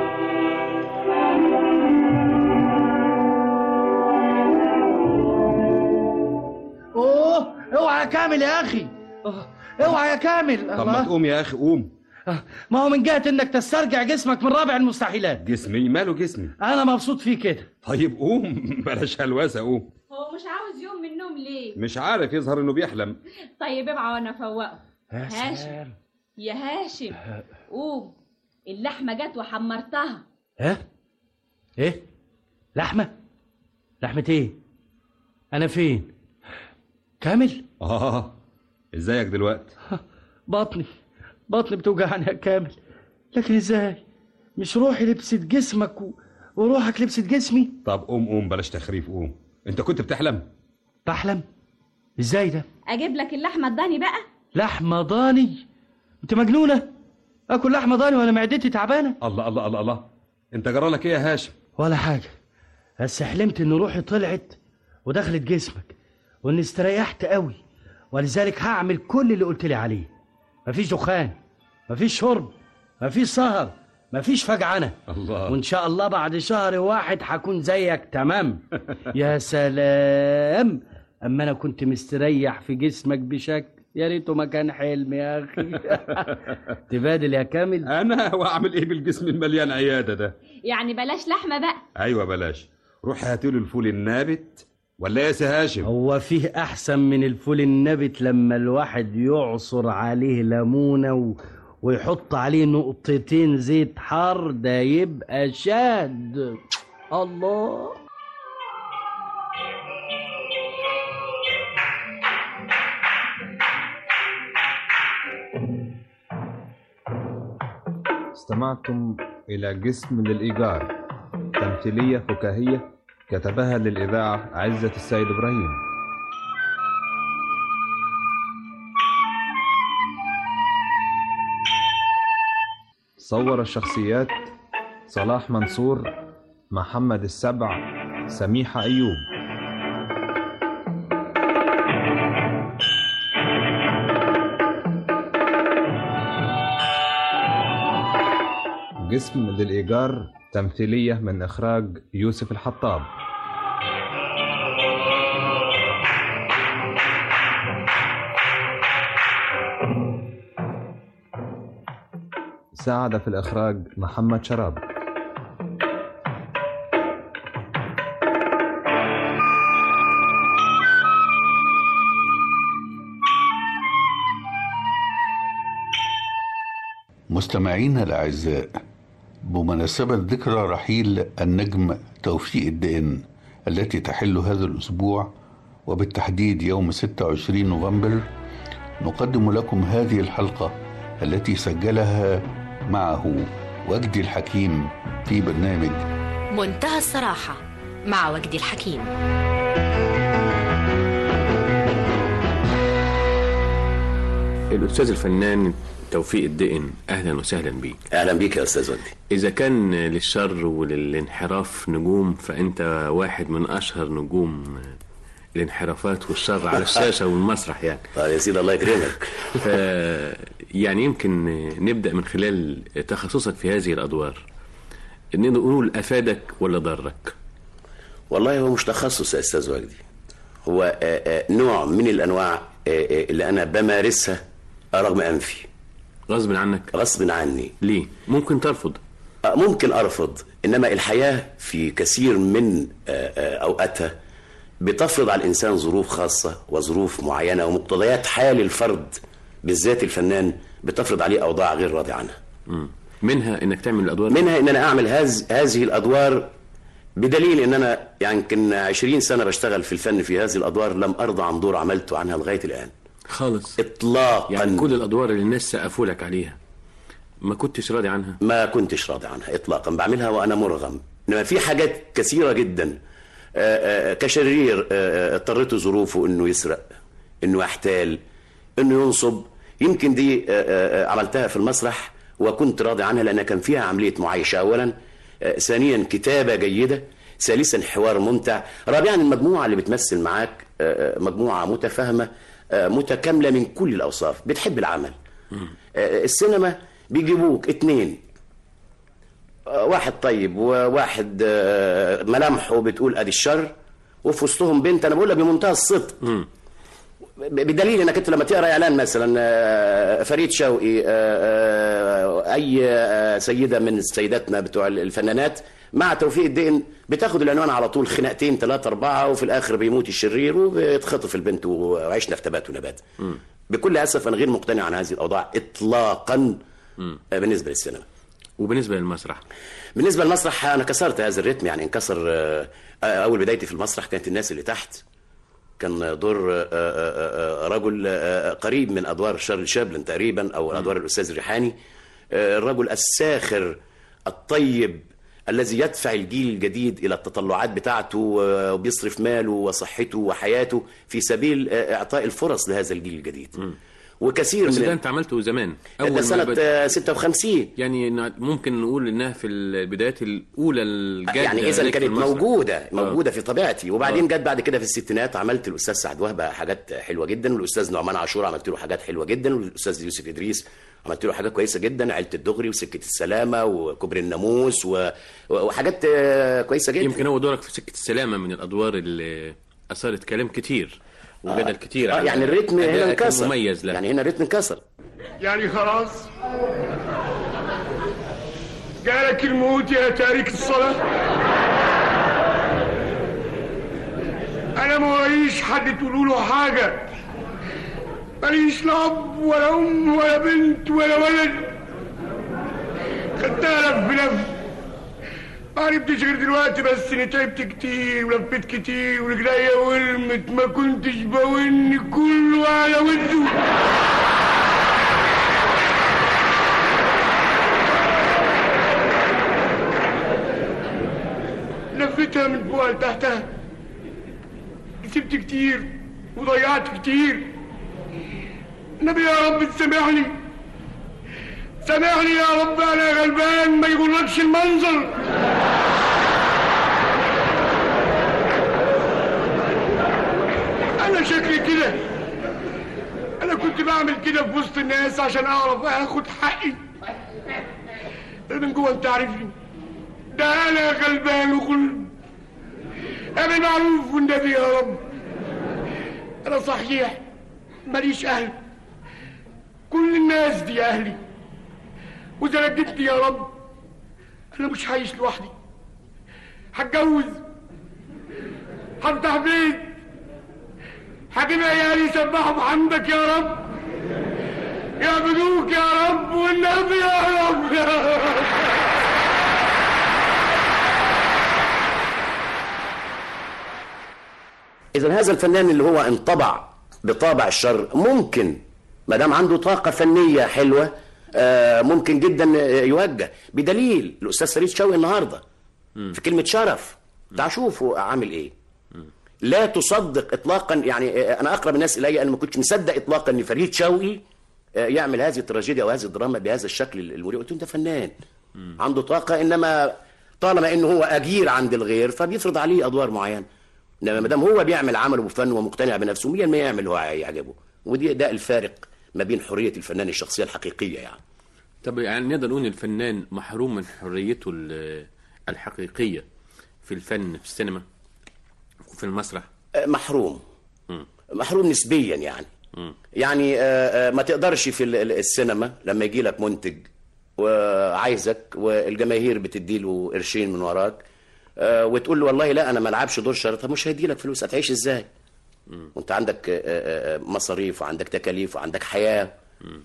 اوه اوعى يا كامل يا اخي اوعى يا كامل
طب ما تقوم يا اخي قوم
ما هو من جهة انك تسترجع جسمك من رابع المستحيلات
جسمي ماله جسمي
انا مبسوط فيه كده
طيب قوم بلاش هلوسه قوم
هو مش عاوز يوم من النوم ليه
مش عارف يظهر انه بيحلم
طيب ابعى وانا افوقه
يا
هاشم
سلام
يا هاشم قوم اللحمه جت وحمرتها
ها ايه لحمة لحمة ايه انا فين كامل
اه ازيك دلوقتي
بطني بطني بتوجعني يا كامل لكن ازاي مش روحي لبست جسمك و... وروحك لبست جسمي
طب قوم قوم بلاش تخريف قوم انت كنت بتحلم
بحلم ازاي ده
اجيب لك اللحمه الضاني بقى
لحمة ضاني انت مجنونة اكل لحمة ضاني وانا معدتي تعبانة
الله الله الله الله انت جرالك ايه يا هاشم
ولا حاجة بس حلمت ان روحي طلعت ودخلت جسمك واني استريحت قوي ولذلك هعمل كل اللي قلت لي عليه مفيش دخان مفيش شرب مفيش سهر مفيش فجعنة
الله
وان شاء الله بعد شهر واحد هكون زيك تمام يا سلام اما انا كنت مستريح في جسمك بشكل يا ريته ما كان حلم يا اخي تبادل يا كامل
انا واعمل ايه بالجسم المليان عياده ده
يعني بلاش لحمه بقى
ايوه بلاش روح هاتيله الفول النابت ولا ايه يا سي هاشم
هو فيه احسن من الفول النبت لما الواحد يعصر عليه ليمونه و... ويحط عليه نقطتين زيت حار ده يبقى شاد الله
استمعتم إلى جسم للإيجار تمثيلية فكاهية كتبها للإذاعة عزة السيد إبراهيم صور الشخصيات صلاح منصور محمد السبع سميحة أيوب جسم للإيجار تمثيلية من إخراج يوسف الحطاب ساعد في الإخراج محمد شراب
مستمعينا الأعزاء بمناسبة ذكرى رحيل النجم توفيق الدقن التي تحل هذا الأسبوع وبالتحديد يوم 26 نوفمبر نقدم لكم هذه الحلقة التي سجلها معه وجدي الحكيم في برنامج
منتهى الصراحة مع وجدي الحكيم
الأستاذ الفنان توفيق الدقن أهلا وسهلا بيك
أهلا بيك يا أستاذ وجدي
إذا كان للشر وللانحراف نجوم فأنت واحد من أشهر نجوم الانحرافات والشر على الشاشة والمسرح يعني
طيب يا سيدي الله يكرمك
ف يعني يمكن نبدأ من خلال تخصصك في هذه الأدوار نقدر نقول أفادك ولا ضرك
والله هو مش تخصص يا أستاذ وجدي هو آه، آه، نوع من الأنواع آه، آه، اللي أنا بمارسها رغم أنفي
غصب عنك
غصب عني
ليه ممكن ترفض
آه، ممكن أرفض إنما الحياة في كثير من آه، آه، أوقاتها بتفرض على الإنسان ظروف خاصة وظروف معينة ومقتضيات حال الفرد بالذات الفنان بتفرض عليه أوضاع غير راضي عنها
مم. منها انك تعمل الادوار
منها ان انا اعمل هذه هذه الادوار بدليل ان انا يعني يمكن 20 سنه بشتغل في الفن في هذه الادوار لم ارضى عن دور عملته عنها لغايه الان
خالص
اطلاقا
يعني كل الادوار اللي الناس سقفوا لك عليها ما كنتش راضي عنها
ما كنتش راضي عنها اطلاقا بعملها وانا مرغم انما في حاجات كثيره جدا آه، آه، كشرير آه، آه، اضطرته ظروفه انه يسرق انه يحتال انه ينصب يمكن دي آه، آه، آه، عملتها في المسرح وكنت راضي عنها لان كان فيها عمليه معايشه اولا آه، ثانيا كتابه جيده ثالثا حوار ممتع رابعا المجموعه اللي بتمثل معاك آه، آه، مجموعه متفاهمه آه، متكامله من كل الاوصاف بتحب العمل آه، السينما بيجيبوك اتنين آه، واحد طيب وواحد آه، ملامحه بتقول ادي الشر وفي وسطهم بنت انا بقول لك بمنتهى الصدق ب- بدليل انك انت لما تقرا اعلان مثلا آه، فريد شوقي آه، آه، اي آه، سيده من سيداتنا بتوع الفنانات مع توفيق الدقن بتاخد العنوان على طول خناقتين ثلاثة أربعة وفي الآخر بيموت الشرير وبتخطف البنت وعشنا في تبات ونبات بكل أسف أنا غير مقتنع عن هذه الأوضاع إطلاقا آه، بالنسبة للسينما
وبالنسبه للمسرح
بالنسبه للمسرح انا كسرت هذا الريتم يعني انكسر آه، آه، اول بدايتي في المسرح كانت الناس اللي تحت كان دور آه، آه، آه، رجل آه، قريب من ادوار شارل شابلن تقريبا او ادوار الاستاذ الريحاني آه، الرجل الساخر الطيب الذي يدفع الجيل الجديد الى التطلعات بتاعته آه، وبيصرف ماله وصحته وحياته في سبيل آه، اعطاء الفرص لهذا الجيل الجديد وكثير
بس
من
ده انت عملته زمان
ده
ما
سنة
بدأ-
آه، 56
يعني إنها- ممكن نقول انها في البدايات الاولى الجاده
يعني اذا
ليك في
كانت
المسرح.
موجوده موجوده في طبيعتي وبعدين
آه.
جت بعد كده في الستينات عملت الاستاذ سعد وهبه حاجات حلوه جدا والاستاذ نعمان عاشور عملت له حاجات حلوه جدا والاستاذ يوسف ادريس عملت له حاجات كويسه جدا عيله الدغري وسكه السلامه وكبر الناموس و... وحاجات آه، كويسه جدا
يمكن هو دورك في سكه السلامه من الادوار اللي اثارت كلام كتير وجدل كتير
آه
على
يعني الريتم هنا
أدائك
انكسر
المميز له
يعني هنا الريتم انكسر
يعني خلاص جالك الموت يا تارك الصلاة أنا ما وريش حد تقولوا له حاجة ماليش لا أب ولا أم ولا بنت ولا ولد خدتها لف بلف ما عرفتش غير دلوقتي بس اني تعبت كتير ولفيت كتير ورجليا ورمت ما كنتش بون كله على وده لفيتها من فوق لتحتها كسبت كتير وضيعت كتير نبي يا رب تسامحني سامحني يا رب انا غلبان ما يغركش المنظر انا شكلي كده انا كنت بعمل كده في وسط الناس عشان اعرف اخد حقي من جوه انت عارفني ده انا غلبان وكل انا معروف والنبي يا رب انا صحيح ماليش اهل كل الناس دي اهلي واذا نجدني يا رب انا مش عايش لوحدي هتجوز هفتح بيت هجيب عيالي يسبحوا بحمدك يا رب يعبدوك يا رب والنبي يا رب يا رب
اذا هذا الفنان اللي هو انطبع بطابع الشر ممكن ما دام عنده طاقه فنيه حلوه آه، ممكن جدا يوجه بدليل الاستاذ فريد شوقي النهارده في كلمه شرف تعال شوفوا عامل ايه لا تصدق اطلاقا يعني آه، انا اقرب الناس الي انا ما كنتش مصدق اطلاقا ان فريد شوقي آه، يعمل هذه التراجيديا او هذه الدراما بهذا الشكل المريب قلت له انت فنان عنده طاقه انما طالما انه هو اجير عند الغير فبيفرض عليه ادوار معينه انما ما دام هو بيعمل عمله بفن ومقتنع بنفسه 100% يعمل اللي هو يعجبه ودي ده الفارق ما بين حريه الفنان الشخصيه الحقيقيه يعني
طب يعني نقدر نقول الفنان محروم من حريته ال- الحقيقية في الفن في السينما وفي المسرح
آه، محروم محروم نسبيا يعني يعني آه، آه، ما تقدرش في ال- ال- السينما لما يجي لك منتج وعايزك والجماهير بتديله قرشين من وراك آه، وتقول له والله لا انا ما العبش دور شرطه مش هيدي لك فلوس هتعيش ازاي وانت عندك آه، آه، آه، مصاريف وعندك تكاليف وعندك حياه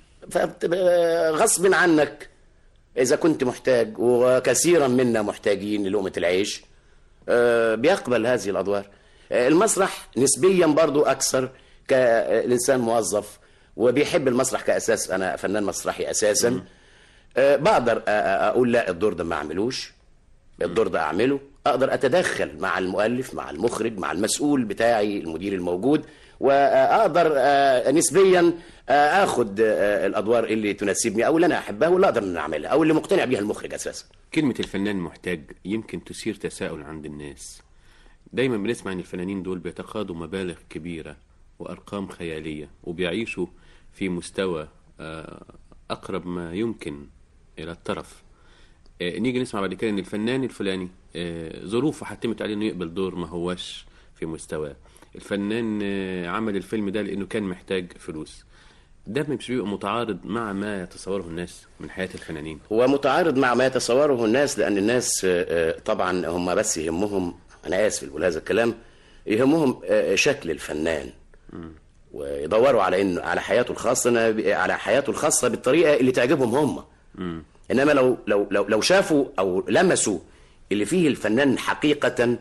فبتبقى غصب عنك اذا كنت محتاج وكثيرا منا محتاجين للقمه العيش آه، بيقبل هذه الادوار آه، المسرح نسبيا برضو اكثر كالانسان موظف وبيحب المسرح كاساس انا فنان مسرحي اساسا آه، بقدر أ- أ- اقول لا الدور ده ما اعملوش الدور ده اعمله اقدر اتدخل مع المؤلف مع المخرج مع المسؤول بتاعي المدير الموجود واقدر آه، نسبيا آه، اخد آه، الادوار اللي تناسبني او اللي انا احبها واللي اقدر ان اعملها او اللي مقتنع بيها المخرج اساسا
كلمة الفنان محتاج يمكن تثير تساؤل عند الناس دايما بنسمع ان الفنانين دول بيتقاضوا مبالغ كبيرة وارقام خيالية وبيعيشوا في مستوى آه، اقرب ما يمكن الى الترف آه، نيجي نسمع بعد كده ان الفنان الفلاني آه، ظروفه حتمت عليه انه يقبل دور ما هواش في مستواه الفنان آه، عمل الفيلم ده لانه كان محتاج فلوس ده مش بيبقى متعارض مع ما يتصوره الناس من حياة الفنانين
هو متعارض مع ما يتصوره الناس لان الناس آه، آه، طبعا هم بس يهمهم انا اسف بقول هذا الكلام يهمهم آه، شكل الفنان ويدوروا على انه على حياته الخاصه على حياته الخاصه بالطريقه اللي تعجبهم هم انما لو لو لو لو شافوا او لمسوا اللي فيه الفنان حقيقه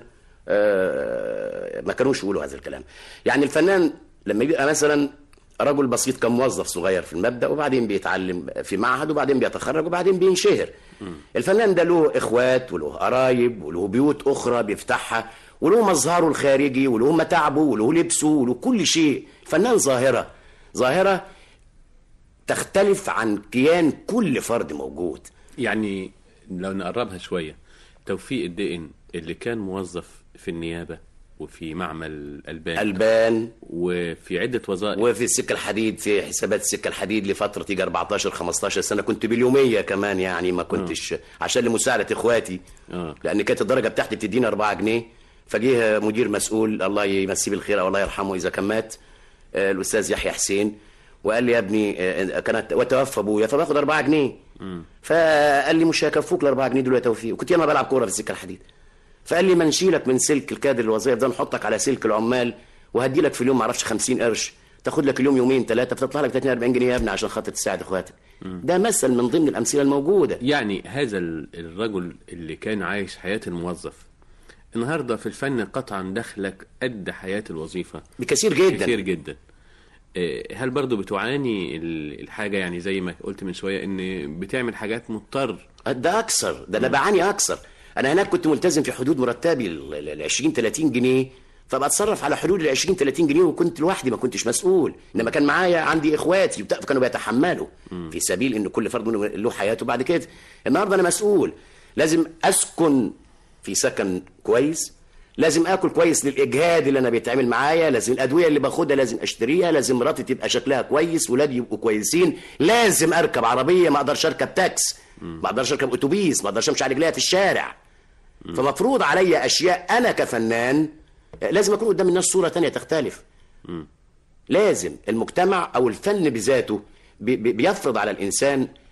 آه، ما كانوش يقولوا هذا الكلام يعني الفنان لما يبقى مثلا رجل بسيط كموظف صغير في المبدا وبعدين بيتعلم في معهد وبعدين بيتخرج وبعدين بينشهر الفنان ده له اخوات وله قرايب وله بيوت اخرى بيفتحها وله مظهره الخارجي وله متاعبه وله لبسه وله كل شيء الفنان ظاهره ظاهره تختلف عن كيان كل فرد موجود
يعني لو نقربها شوية توفيق الدقن اللي كان موظف في النيابة وفي معمل ألبان
ألبان
وفي عدة وظائف
وفي السكة الحديد في حسابات السكة الحديد لفترة تيجي 14 15 سنة كنت باليومية كمان يعني ما كنتش عشان لمساعدة اخواتي
آه.
لأن كانت الدرجة بتاعتي بتديني 4 جنيه فجه مدير مسؤول الله يمسيه بالخير او الله يرحمه اذا كان مات آه، الاستاذ يحيى حسين وقال لي يا ابني آه، كانت وتوفى ابويا فباخد 4 جنيه فقال لي مش هيكفوك ال 4 جنيه دول يا توفيق وكنت ياما بلعب كوره في السكه الحديد فقال لي ما نشيلك من سلك الكادر الوظيفي ده نحطك على سلك العمال وهدي لك في اليوم ما اعرفش 50 قرش تاخد لك اليوم يومين ثلاثه فتطلع لك 30 40 جنيه يا ابني عشان خاطر تساعد اخواتك ده مثل من ضمن الامثله الموجوده
يعني هذا ال- الرجل اللي كان عايش حياة الموظف النهاردة في الفن قطعا دخلك قد حياة الوظيفة
بكثير جدا
كثير جدا آه، هل برضو بتعاني ال- الحاجة يعني زي ما قلت من شوية ان بتعمل حاجات مضطر
ده اكثر ده انا بعاني اكثر انا هناك كنت ملتزم في حدود مرتبي ال 20 30 جنيه فبتصرف على حدود ال 20 30 جنيه وكنت لوحدي ما كنتش مسؤول انما كان معايا عندي اخواتي وبتاع كانوا بيتحملوا في سبيل ان كل فرد منهم له حياته بعد كده النهارده انا مسؤول لازم اسكن في سكن كويس لازم اكل كويس للاجهاد اللي انا بيتعمل معايا لازم الادويه اللي باخدها لازم اشتريها لازم مراتي تبقى شكلها كويس ولادي يبقوا كويسين لازم اركب عربيه ما اقدرش اركب تاكس ما اقدرش اركب اتوبيس ما اقدرش امشي على رجليا في الشارع فمفروض عليا اشياء انا كفنان لازم اكون قدام الناس صوره تانية تختلف لازم المجتمع او الفن بذاته بي- بي- بيفرض على الانسان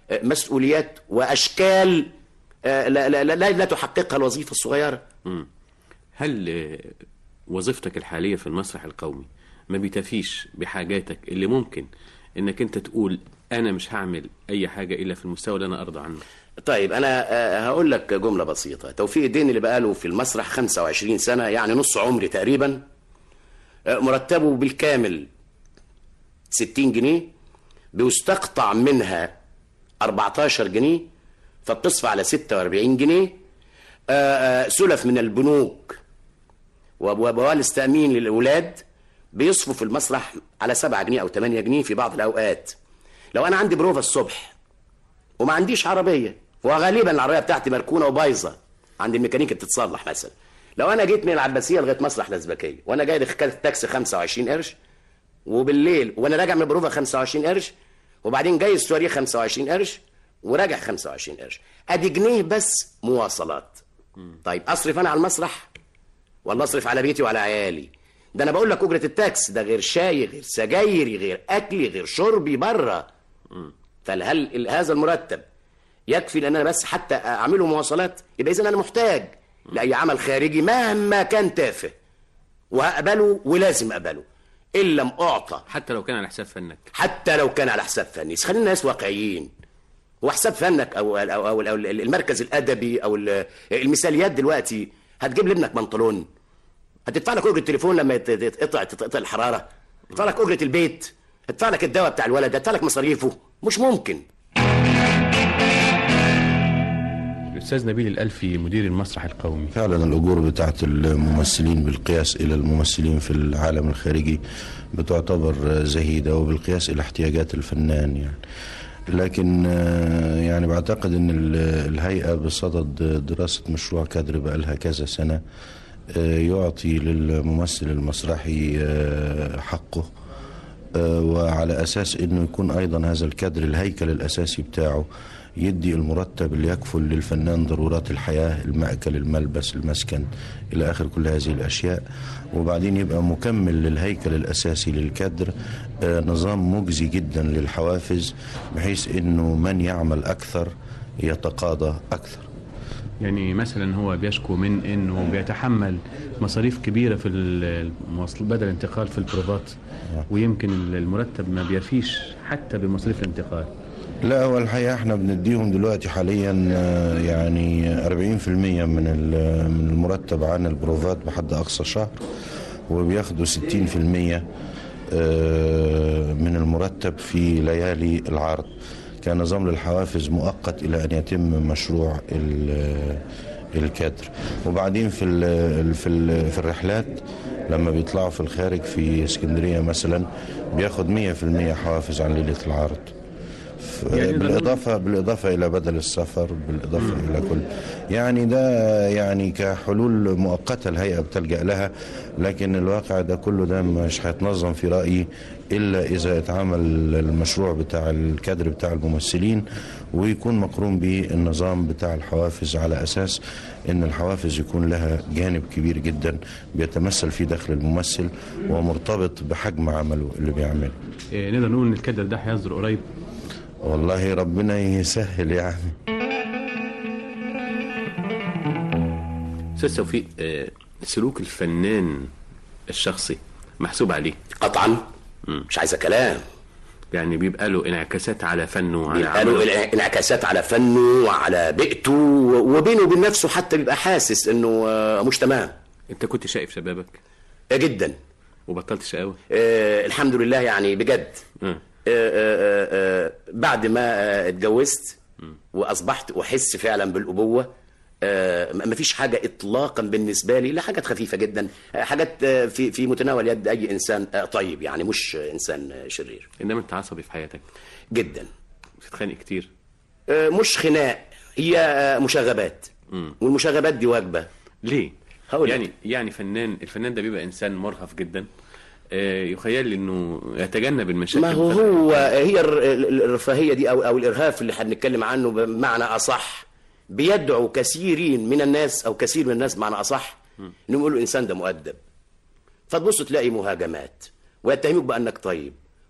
آه، مسؤوليات واشكال آه، لا, لا, لا, لا, لا تحققها الوظيفه الصغيره
مم. هل آه، وظيفتك الحالية في المسرح القومي ما بيتفيش بحاجاتك اللي ممكن انك انت تقول انا مش هعمل اي حاجة الا في المستوى اللي انا ارضى عنه
طيب انا آه، هقول لك جمله بسيطه توفيق الدين اللي بقاله في المسرح 25 سنه يعني نص عمري تقريبا آه، مرتبه بالكامل 60 جنيه بيستقطع منها 14 جنيه فبتصفى على 46 جنيه آه، آه، سلف من البنوك وبوالس تأمين للأولاد بيصفوا في المسرح على 7 جنيه أو 8 جنيه في بعض الأوقات لو أنا عندي بروفا الصبح وما عنديش عربية وغالبا العربية بتاعتي مركونة وبايظة عند الميكانيك بتتصلح مثلا لو أنا جيت من العباسية لغاية مسرح الأزبكية وأنا جاي دخلت التاكسي 25 قرش وبالليل وانا راجع من البروفه 25 قرش وبعدين جاي السواريه 25 قرش وراجع 25 قرش ادي جنيه بس مواصلات طيب اصرف انا على المسرح ولا اصرف على بيتي وعلى عيالي ده انا بقول لك اجره التاكس ده غير شاي غير سجايري غير اكلي غير شربي بره فهل ال- هذا المرتب يكفي لان انا بس حتى اعمله مواصلات يبقى اذا انا محتاج لاي عمل خارجي مهما كان تافه وهقبله ولازم اقبله ان لم اعطى
حتى لو كان على حساب فنك
حتى لو كان على حساب فني خلينا الناس واقعيين هو حساب فنك او او او, أو المركز الادبي او ال- المثاليات دلوقتي هتجيب لابنك بنطلون هتدفع لك اجره التليفون لما يت- تتقطع تتقطع الحراره هتدفع لك اجره البيت هتدفع لك الدواء بتاع الولد هتدفع لك مصاريفه مش ممكن
الاستاذ نبيل الالفي مدير المسرح القومي
فعلا الأجور بتاعت الممثلين بالقياس إلى الممثلين في العالم الخارجي بتعتبر زهيدة وبالقياس إلى احتياجات الفنان يعني لكن آه، يعني بعتقد ان ال- الهيئة بصدد دراسة مشروع كادر بقالها كذا سنة آه، يعطي للممثل المسرحي آه، حقه آه، وعلى أساس أنه يكون أيضا هذا الكادر الهيكل الأساسي بتاعه يدي المرتب اللي يكفل للفنان ضرورات الحياة المأكل الملبس المسكن إلى آخر كل هذه الأشياء وبعدين يبقى مكمل للهيكل الأساسي للكادر آه، نظام مجزي جدا للحوافز بحيث أنه من يعمل أكثر يتقاضى أكثر
يعني مثلا هو بيشكو من انه بيتحمل مصاريف كبيره في المواصل بدل الانتقال في البروفات ويمكن المرتب ما بيفيش حتى بمصاريف الانتقال
لا هو الحقيقة احنا بنديهم دلوقتي حاليا آه، يعني 40% من ال- من المرتب عن البروفات بحد أقصى شهر وبياخدوا 60% آه، من المرتب في ليالي العرض كنظام للحوافز مؤقت إلى أن يتم مشروع ال- الكادر وبعدين في ال في ال في الرحلات لما بيطلعوا في الخارج في اسكندرية مثلا بياخد 100% حوافز عن ليلة العرض
يعني ده
بالإضافة بالإضافة إلى بدل السفر بالإضافة إلى كل يعني ده يعني كحلول مؤقتة الهيئة بتلجأ لها لكن الواقع ده كله ده مش هيتنظم في رأيي إلا إذا اتعمل المشروع بتاع الكادر بتاع الممثلين ويكون مقرون به النظام بتاع الحوافز على أساس إن الحوافز يكون لها جانب كبير جدا بيتمثل في دخل الممثل ومرتبط بحجم عمله اللي بيعمله
إيه نقدر نقول ان الكادر ده هيصدر قريب
والله ربنا يسهل يعني
استاذ توفيق آه، سلوك الفنان الشخصي محسوب عليه
قطعا مش عايزه كلام
يعني بيبقى له انعكاسات على فنه وعلى
بيبقى له
عمله.
انعكاسات على فنه وعلى بيئته وبينه وبين نفسه حتى بيبقى حاسس انه آه، مش تمام
انت كنت شايف شبابك
آه، جدا
وبطلت شقاوه
آه الحمد لله يعني بجد
آه.
آه آه آه بعد ما آه اتجوزت واصبحت احس فعلا بالابوه آه ما فيش حاجه اطلاقا بالنسبه لي لا حاجات خفيفه جدا آه، حاجات آه، في في متناول يد اي انسان آه، طيب يعني مش آه، انسان آه، شرير
انما انت عصبي في حياتك
جدا
بتتخانق كتير
آه، مش خناق هي آه، مشاغبات
مم.
والمشاغبات دي واجبه
ليه
هقول
يعني
لك.
يعني فنان الفنان ده بيبقى انسان مرهف جدا آه، يخيل لي انه يتجنب المشاكل
ما هو
الفنية.
هو هي الر- ال- الرفاهيه دي او او الارهاف اللي هنتكلم عنه بمعنى اصح بيدعو كثيرين من الناس او كثير من الناس بمعنى اصح انهم يقولوا الانسان ده مؤدب فتبص تلاقي مهاجمات ويتهموك بانك طيب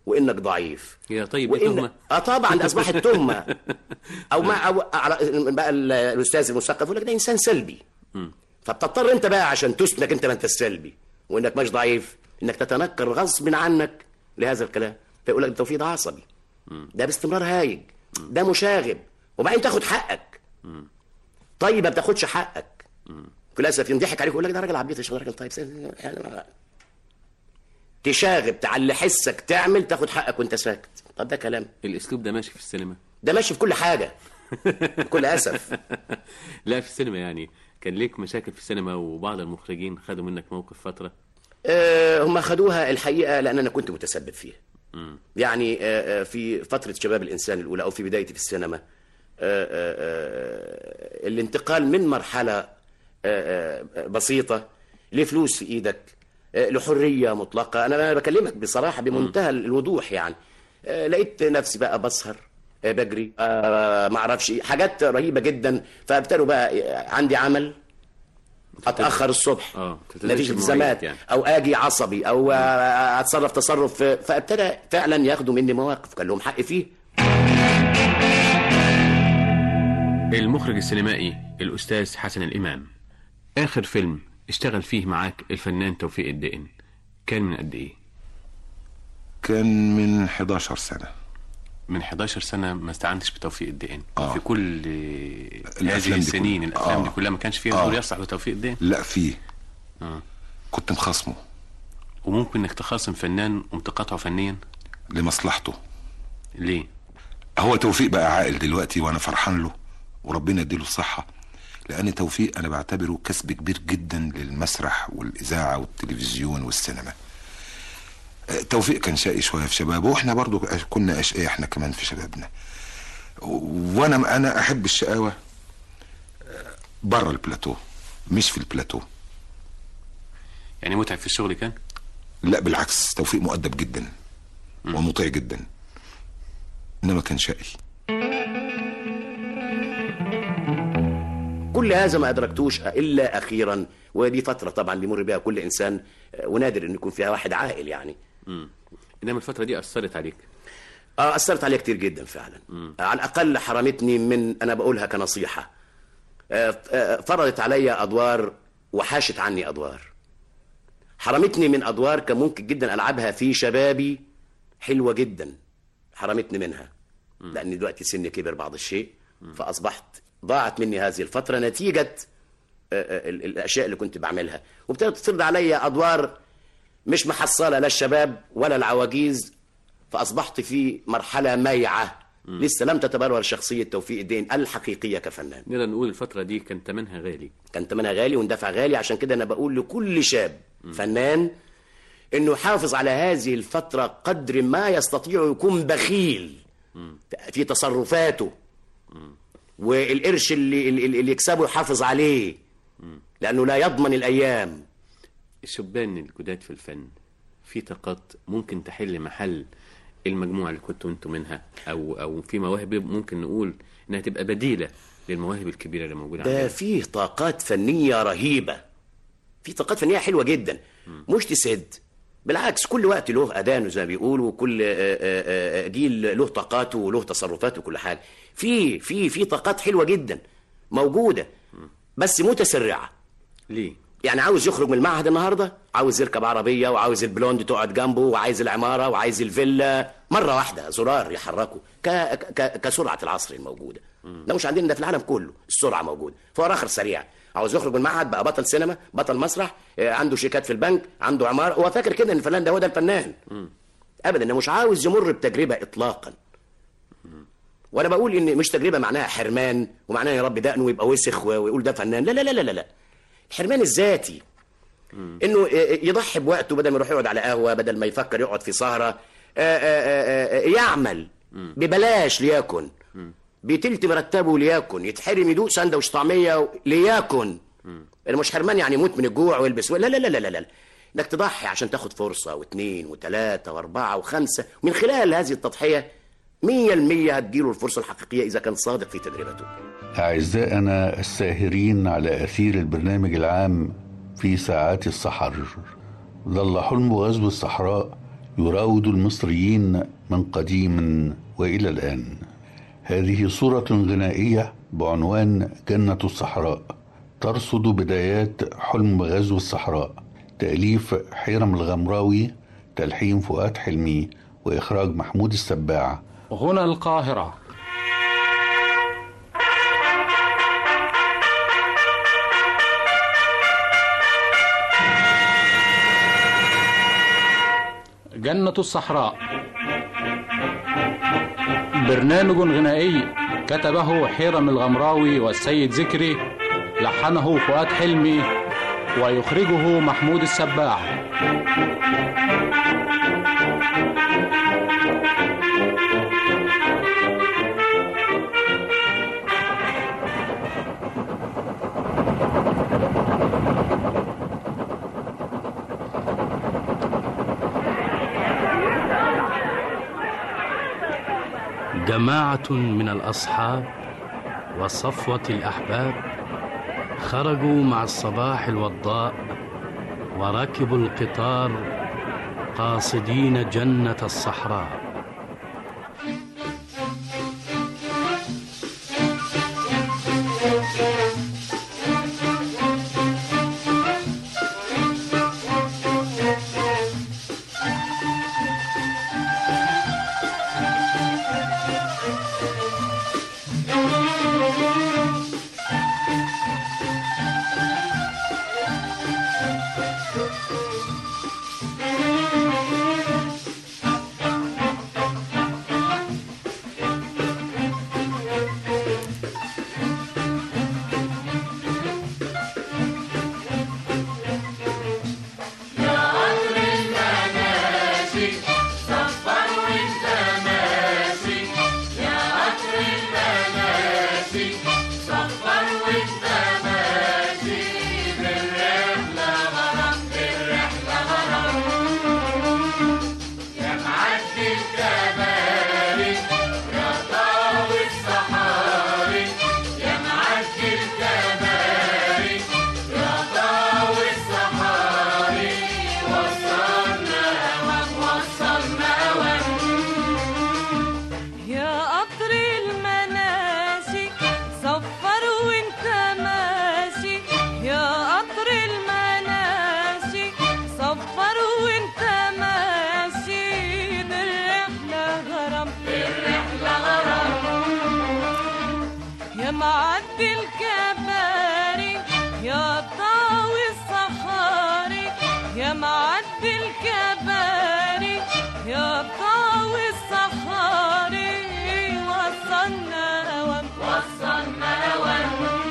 وانك ضعيف
يا طيب
وإن...
إيه تهمة
اه طبعا ده اصبحت تهمه او ما او على بقى ال- الاستاذ المثقف يقول لك ده انسان سلبي فبتضطر انت بقى عشان تسلك انت ما انت السلبي وانك مش ضعيف انك تتنكر غصب عنك لهذا الكلام فيقول لك ده توفيق ده عصبي ده باستمرار هايج ده مشاغب وبعدين تاخد حقك طيب ما بتاخدش حقك في الاسف ينضحك عليك يقول لك ده راجل عبيط يا راجل طيب يعني تشاغب تعلي حسك تعمل تاخد حقك وانت ساكت طب ده كلام
الاسلوب ده ماشي في السينما
ده ماشي في كل حاجه بكل اسف
لا في السينما يعني كان ليك مشاكل في السينما وبعض المخرجين خدوا منك موقف فترة
آه، هم خدوها الحقيقه لان انا كنت متسبب فيها
مم.
يعني آه، آه، في فتره شباب الانسان الاولى او في بدايتي في السينما آه، آه، آه، الانتقال من مرحله آه، آه، بسيطه لفلوس في ايدك آه، لحريه مطلقه انا أنا بكلمك بصراحه بمنتهى الوضوح يعني آه، لقيت نفسي بقى بسهر آه، بجري آه، ما اعرفش إيه، حاجات رهيبه جدا فابتدوا بقى آه، عندي عمل اتاخر الصبح
اه
مفيش التزامات
يعني.
او اجي عصبي او آه، اتصرف تصرف آه، فابتدى فعلا ياخدوا مني مواقف كان لهم حق فيه
المخرج السينمائي الأستاذ حسن الإمام آخر فيلم اشتغل فيه معاك الفنان توفيق الدقن كان من قد إيه؟
كان من 11 سنة
من 11 سنة ما استعنتش بتوفيق الدقن
آه.
في كل
الأفلام
هذه
دي
السنين
كلها.
الأفلام دي
آه.
كلها ما كانش فيها
آه.
دور يصلح لتوفيق الدقن
لا فيه
آه.
كنت مخاصمه
وممكن انك تخاصم فنان وتقاطعه فنيا
لمصلحته
ليه؟
هو توفيق بقى عاقل دلوقتي وانا فرحان له وربنا يديله الصحة لان توفيق انا بعتبره كسب كبير جدا للمسرح والاذاعة والتلفزيون والسينما آه، توفيق كان شقي شوية في شبابه واحنا برضو كنا اشقياء احنا كمان في شبابنا وانا انا احب الشقاوة بره البلاتو مش في البلاتو
يعني متعب في الشغل كان؟
لا بالعكس توفيق مؤدب جدا ومطيع جدا انما كان شقي
كل هذا ما ادركتوش الا اخيرا ودي فتره طبعا بيمر بها كل انسان آه، ونادر ان يكون فيها واحد عاقل يعني
مم. إنما الفترة دي أثرت عليك
اه اثرت عليا كتير جدا فعلا آه، على الاقل حرمتني من انا بقولها كنصيحه آه، آه، فرضت عليا ادوار وحاشت عني ادوار حرمتني من ادوار كان ممكن جدا العبها في شبابي حلوه جدا حرمتني منها لان دلوقتي سني كبر بعض الشيء فاصبحت ضاعت مني هذه الفتره نتيجه آه، آه، ال- الاشياء اللي كنت بعملها وابتدت تفرض عليا ادوار مش محصله لا الشباب ولا العواجيز فاصبحت في مرحله ميعه لسه لم تتبرر شخصيه توفيق الدين الحقيقيه كفنان
نقدر نقول الفترة دي كان ثمنها غالي
كان ثمنها غالي واندفع غالي عشان كده انا بقول لكل شاب فنان انه يحافظ على هذه الفتره قدر ما يستطيع يكون بخيل في تصرفاته والقرش اللي اللي اللي يكسبه يحافظ عليه لانه لا يضمن الايام
الشبان الجداد في الفن في طاقات ممكن تحل محل المجموعة اللي كنتوا انتوا منها او او في مواهب ممكن نقول انها تبقى بديلة للمواهب الكبيرة اللي موجودة
ده
عندنا
فيه طاقات فنيه رهيبه في طاقات فنيه حلوه جدا مش تسد بالعكس كل وقت له اذانه زي ما بيقولوا وكل آه، آه، آه، جيل له طاقاته وله تصرفاته وكل حاجه في في في طاقات حلوه جدا موجوده بس متسرعه
ليه
يعني عاوز يخرج من المعهد النهارده عاوز يركب عربيه وعاوز البلوند تقعد جنبه وعايز العماره وعايز الفيلا مره واحده زرار يحركه ك... ك... كسرعه العصر الموجوده ده مش عندنا ده في العالم كله السرعه موجوده فهو اخر سريع عاوز يخرج من المعهد بقى بطل سينما بطل مسرح آه، عنده شيكات في البنك عنده عماره هو فاكر كده ان الفنان ده هو ده الفنان ابدا إنه مش عاوز يمر بتجربه اطلاقا وانا بقول ان مش تجربه معناها حرمان ومعناها يربي دقنه ويبقى وسخ و- ويقول ده فنان لا لا لا لا لا, لا. الحرمان الذاتي انه يضحي بوقته بدل ما يروح يقعد على قهوه بدل ما يفكر يقعد في سهره آه، آه، آه، يعمل ببلاش ليكن بتلت مرتبه ليكن يتحرم يدوق سندوتش طعميه ليكن انا مش حرمان يعني يموت من الجوع ويلبس لا لا لا لا لا لا انك تضحي عشان تاخد فرصه واثنين وثلاثه واربعه وخمسه من خلال هذه التضحيه مية المية هتجيله الفرصة الحقيقية إذا كان صادق في تجربته
أعزائنا الساهرين على أثير البرنامج العام في ساعات السحر ظل حلم غزو الصحراء يراود المصريين من قديم والى الان هذه صوره غنائيه بعنوان جنه الصحراء ترصد بدايات حلم غزو الصحراء تاليف حيرم الغمراوي تلحين فؤاد حلمي واخراج محمود السباع
هنا القاهرة جنة الصحراء برنامج غنائي كتبه حيرم الغمراوي والسيد ذكري لحنه فؤاد حلمي ويخرجه محمود السباع
جماعة من الأصحاب وصفوة الأحباب خرجوا مع الصباح الوضاء وركبوا القطار قاصدين جنة الصحراء
يا قطر المناسي صفر وانت ماشي يا قطر المناسي صفر وانت ماشي بالرحلة غرام بالرحلة غرام يا معدي الكباري يا طاوي الصحاري يا معدي الكباري يا طاوي الصحاري وصلنا أوام وصلنا أوام
يا قطر المناسي صفر وانت ماشي يا قطر المناسي صفر وانت ماشي بالرحلة غرام
بالرحلة غرام
يا معدي الكباري يا طاوي الصحاري يا معدي الكباري يا طاوي الصحاري وصلنا أوام
وصلنا أوام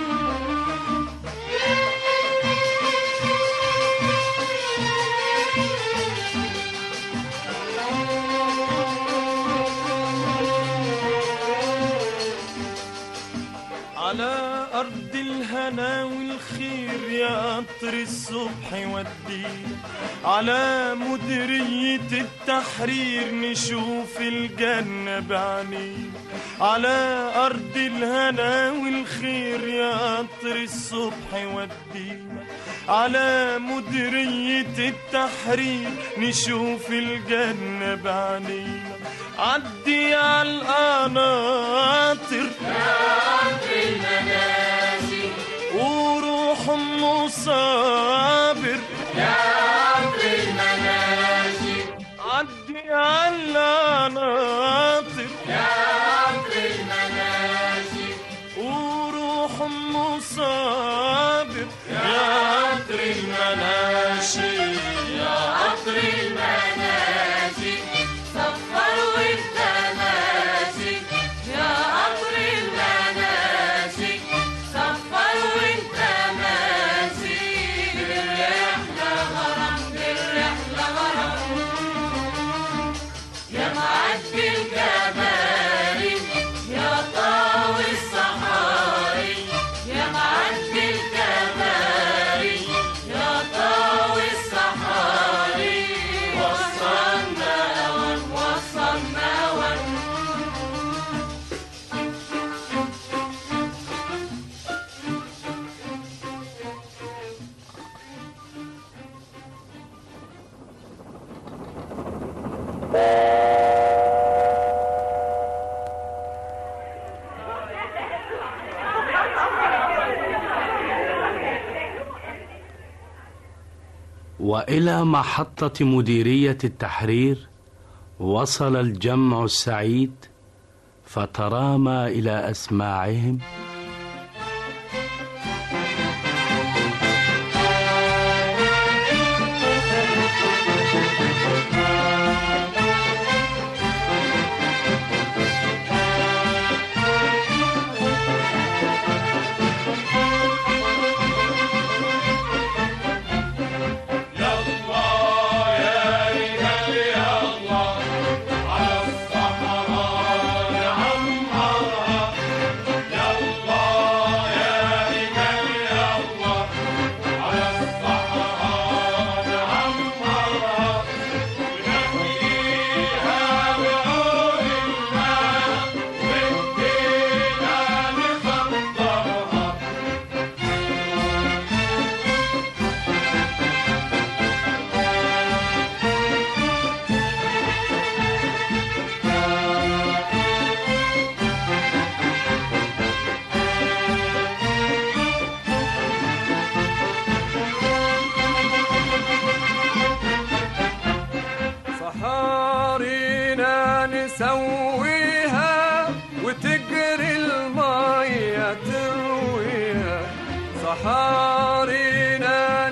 على أرض الهنا والخير يا قطر الصبح ودينا على مديرية التحرير نشوف الجنة بعينينا على أرض الهنا والخير يا قطر الصبح ودينا على مديرية التحرير نشوف الجنة بعينينا عدي على القناطر
قطر المناسي
وروح ام صابر
يا قطر المناسي
عدي على القناطر
يا قطر المناسي
وروح ام صابر يا قطر المناشي
يا قطر المناسي صفر وانت ماشي يا قطر المناسي صفر وانت ماشي بالرحلة غرام بالرحلة غرام يا معدي الكباري يا طاوي الصحاري يا معدي الكباري يا طاوي الصحاري
والى محطه مديريه التحرير وصل الجمع السعيد فترامى الى اسماعهم
صحارينا نسويها وتجري المية ترويها صحارينا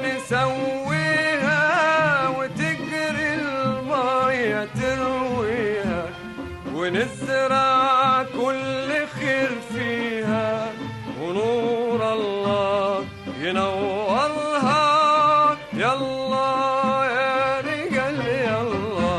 نسويها وتجري المية ترويها ونزرع كل خير فيها ونور الله ينورها يلا يا رجال يلا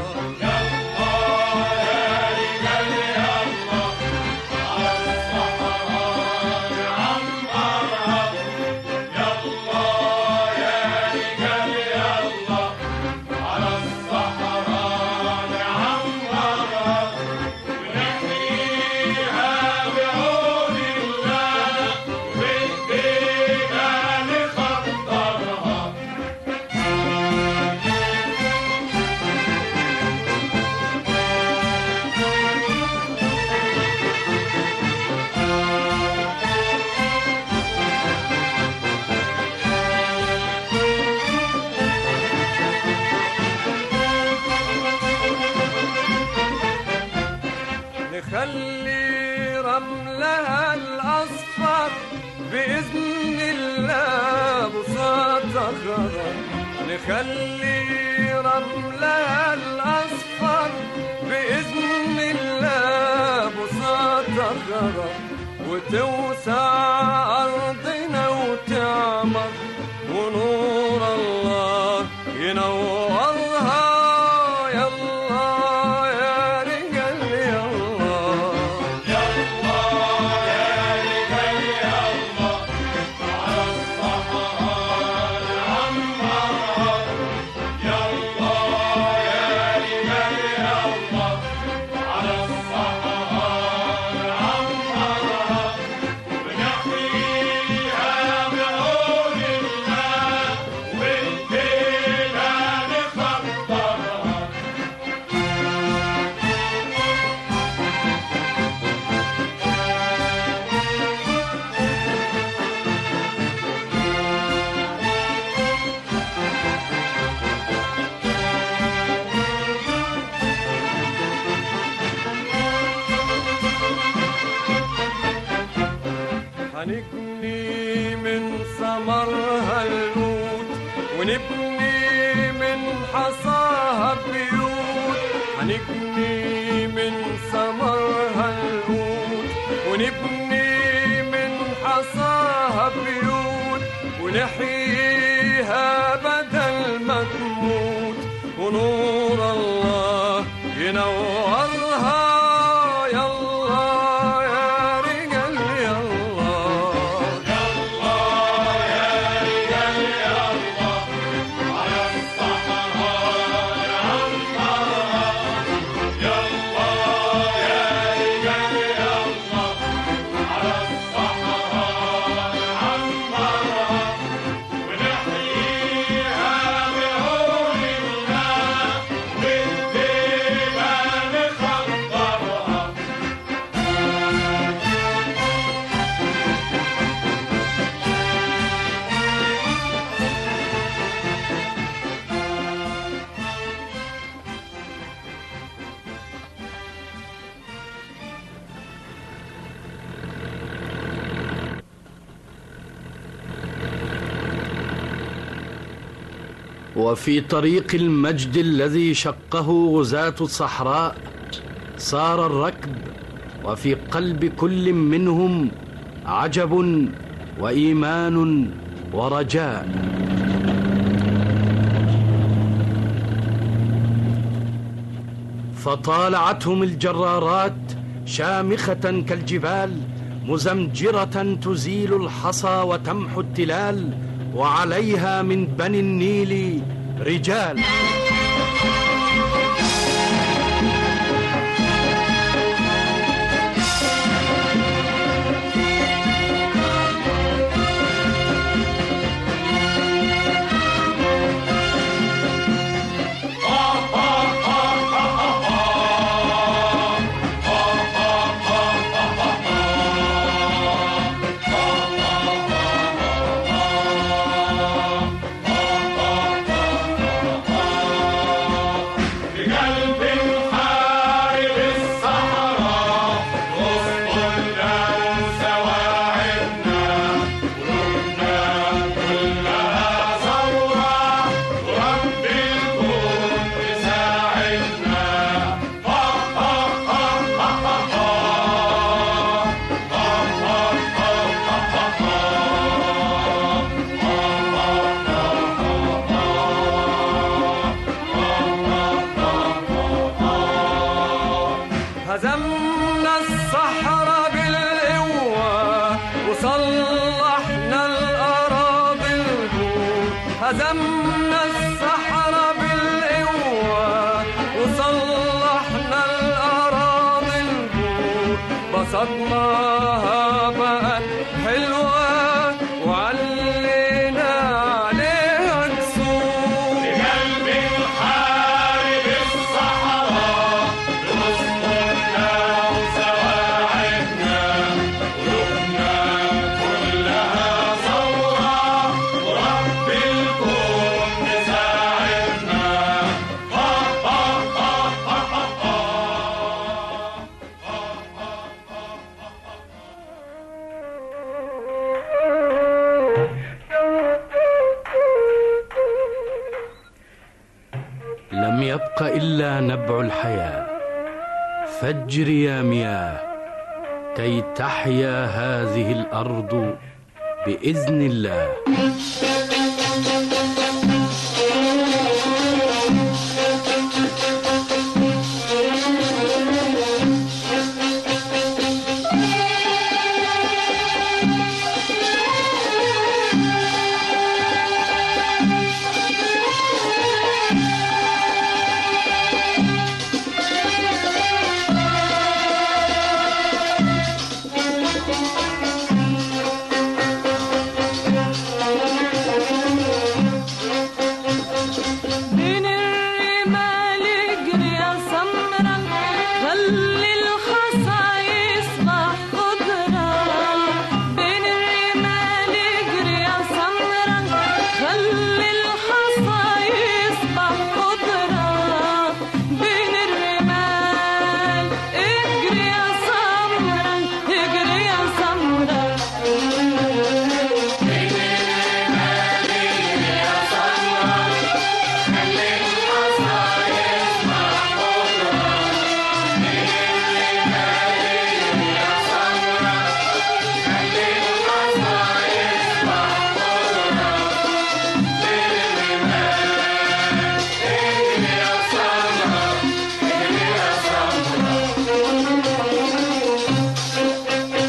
نخلي رملها الأصفر بإذن الله بساط خضر نخلي رملها الأصفر بإذن الله بساط خضر وتوسع أرضنا وتعمر ونور الله ينورها يلا يا رجال يلا هنجني من ثمرها القوت ونبني من حصاها بيوت هنجني من ثمرها القوت ونبني من حصاها بيوت ونحييها بدل ما تموت ونور الله ينورها يلا يا رجال يلا
ونحييها بعون الله
وفي طريق المجد الذي شقه غزاة الصحراء صار الركب وفي قلب كل منهم عجب وإيمان ورجاء فطالعتهم الجرارات شامخة كالجبال مزمجرة تزيل الحصى وتمحو التلال وعليها من بني النيل رجال
بقلب حارب الصحراء وسطنا وسواعدنا قلوبنا كلها ثورة ورب الكون يساعدنا
هزمنا الصحراء بالقوة وصلحنا الأراضي الجود هزمنا الصحراء بالقوة وصلحنا الأراضي الجود بسطناها بقت حلوة وعلينا عليها كسور
بقلب حارب الصحراء وسطنا وسواعدنا قلوبنا كلها ثورة ورب الكون يساعدنا
لم يبق إلا نبع الحياة فاجري يا مياه كي تحيا هذه الأرض بإذن الله
بين الرمال اجري يا سمرة خلي الحصى يصبح خضرة بين الرمال اجري يا سمرة خلي الحصى يصبح خضرة بين الرمال اجري يا سمرة اجري يا سمرة بين الرمال اجري يا سمرة خلي الحصى يصبح خضرة بين الرمال اجري يا سمرة خلي الحصى يصبح خضرة بين الرمال اجري يا سمرة اجري يا سمرة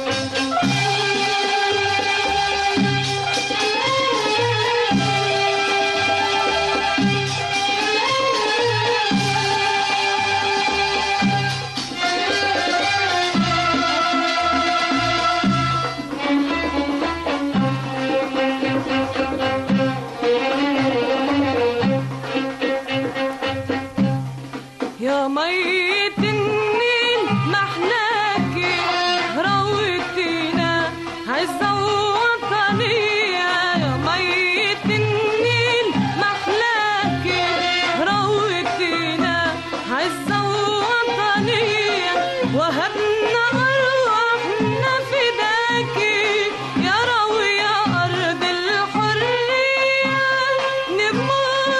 يا ميت النيل محلاكي روتينا عزة وطنية يا ميت النيل محلاكي روتينا عزة وطنية وهبنا أرواحنا فداكي يا روي يا أرض الحرية نموت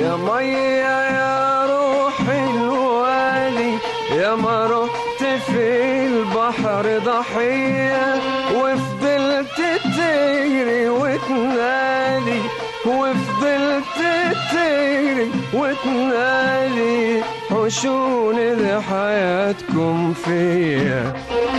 يا مية يا روح الوالي يا ما رحت في البحر ضحية وفضلت تجري وتنالي وفضلت تجري وتنالي حشون لحياتكم فيا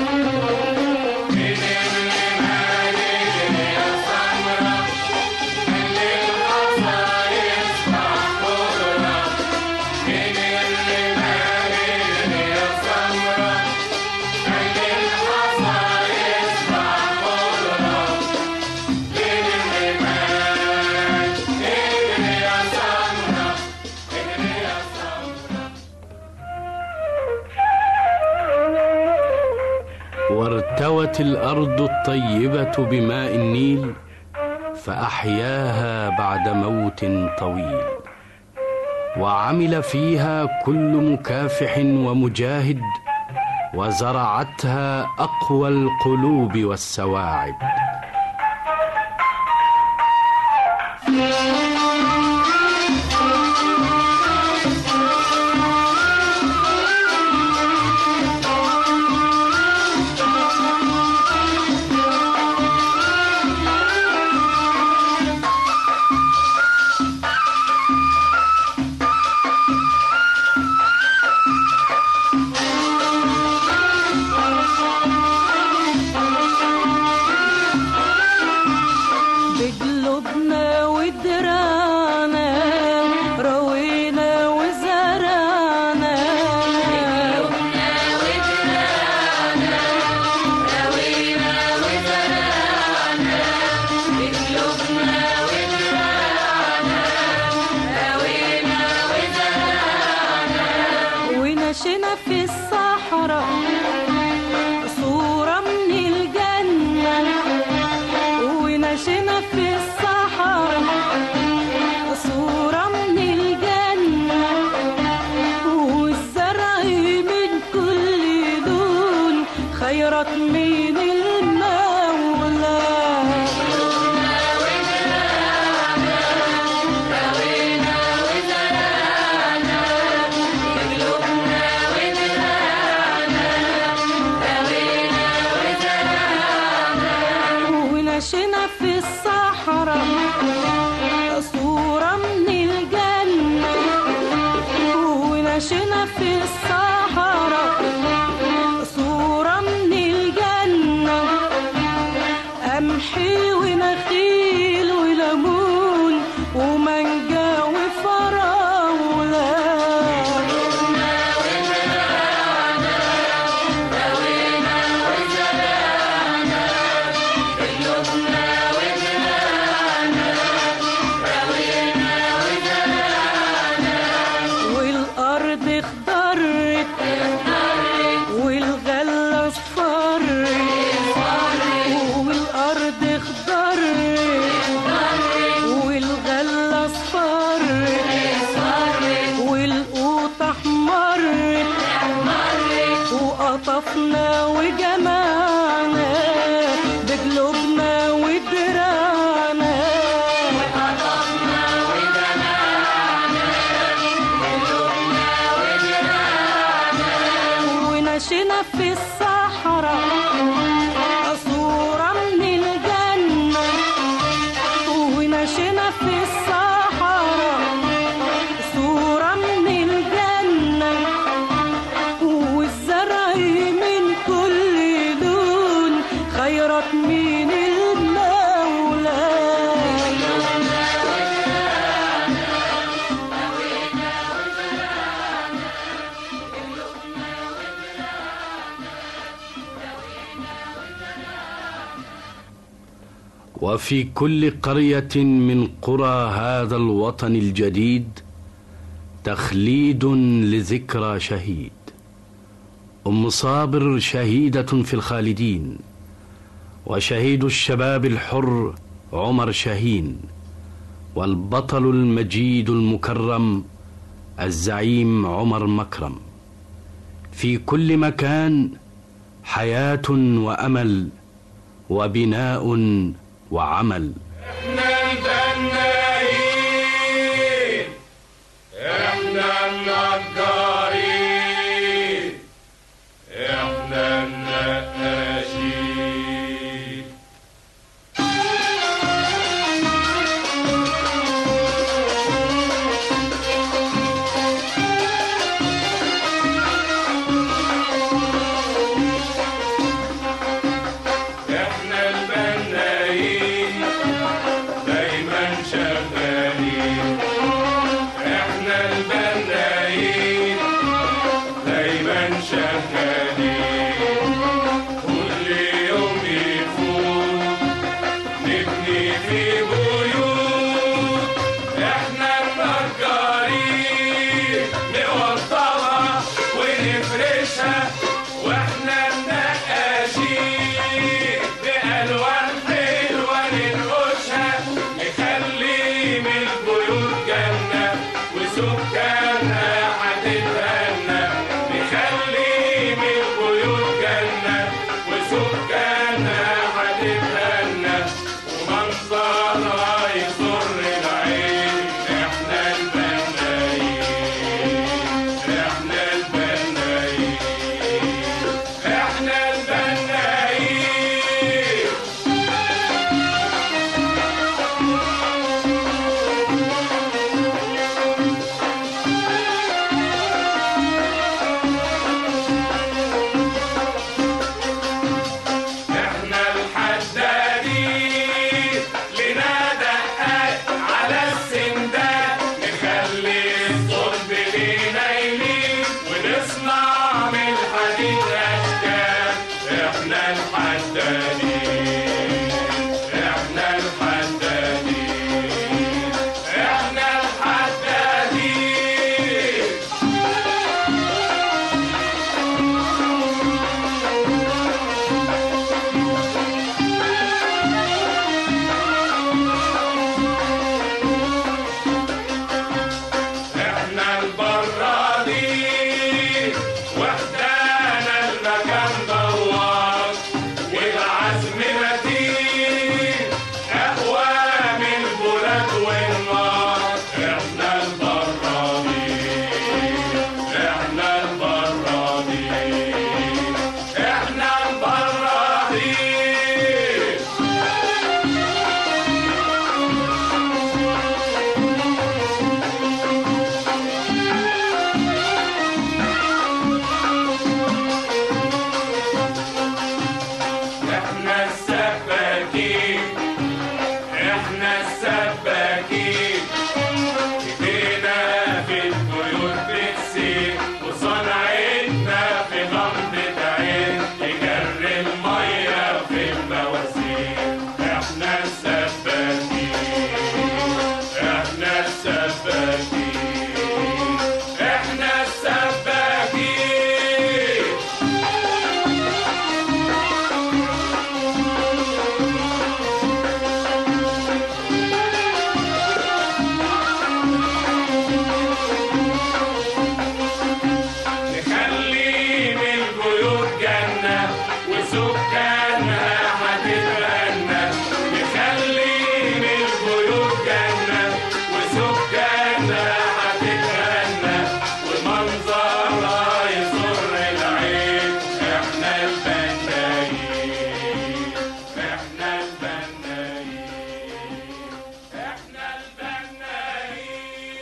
وارتوت الارض الطيبه بماء النيل فاحياها بعد موت طويل وعمل فيها كل مكافح ومجاهد وزرعتها اقوى القلوب والسواعد
بقلوبنا ودرانا روينا وزرعنا بقلوبنا ودرانا روينا وزرعنا بقلوبنا ودرانا روينا وزرعنا ونشنا في الصحراء صورة من الجنة ونشنا في الصحراء صورة من الجنة والزرع من كل لون خيرات من المولى ونشنا في الصحراء صورة من الجنة ونشنا في الصحراء صورة من الجنة قمحي ونخيل وليمون ومانجا وفراولة والأرض اخضرت والغلة اصفرت والأرض اخضرت والغلة اصفرت والقوطة احمرت وقطفنا وجمعنا بقلوبنا ودرانا وقطفنا ونشنا في الصحراء صورة من الجنة ونشنا في الصحراء صورة من الجنة والزرع من كل لون خيرات من المولى
وفي كل قريه من قرى هذا الوطن الجديد تخليد لذكرى شهيد ام صابر شهيده في الخالدين وشهيد الشباب الحر عمر شاهين والبطل المجيد المكرم الزعيم عمر مكرم في كل مكان حياه وامل وبناء وعمل
احنا الفنانين وسكانها هتتهنى نخلي من البيوت جنة وسكانها هتتهنى ومنظرها يسر العين احنا البنايين احنا البنايين احنا البنايين احنا الحدادين لنا دقات على السندات نخلي الصلب لينا يلين ونصنع من الحديد اشكال احنا الحدادين احنا الحدادين احنا الحدادين احنا البرادين وحدانا المكان دوار والعزم متين اقوى من البلاد والنار احنا البرادين احنا البرادين احنا البرادين احنا السباكين احنا السباكين ايدينا في البيوت بتسير وصنعتنا في غمضة عين تجري المية في المواسير احنا السباكين احنا السباكين احنا السباكين نخلي من البيوت جنة وسكانها هتتغنى نخلي من البيوت جنة وسكانها هتتغنى ومنظرها يسر العين احنا البنايين احنا البنايين احنا البنايين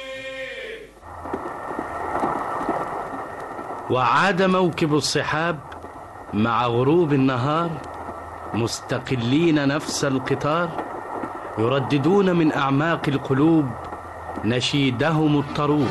وعاد موكب الصحاب مع غروب النهار مستقلين نفس القطار يرددون من اعماق القلوب نشيدهم الطروب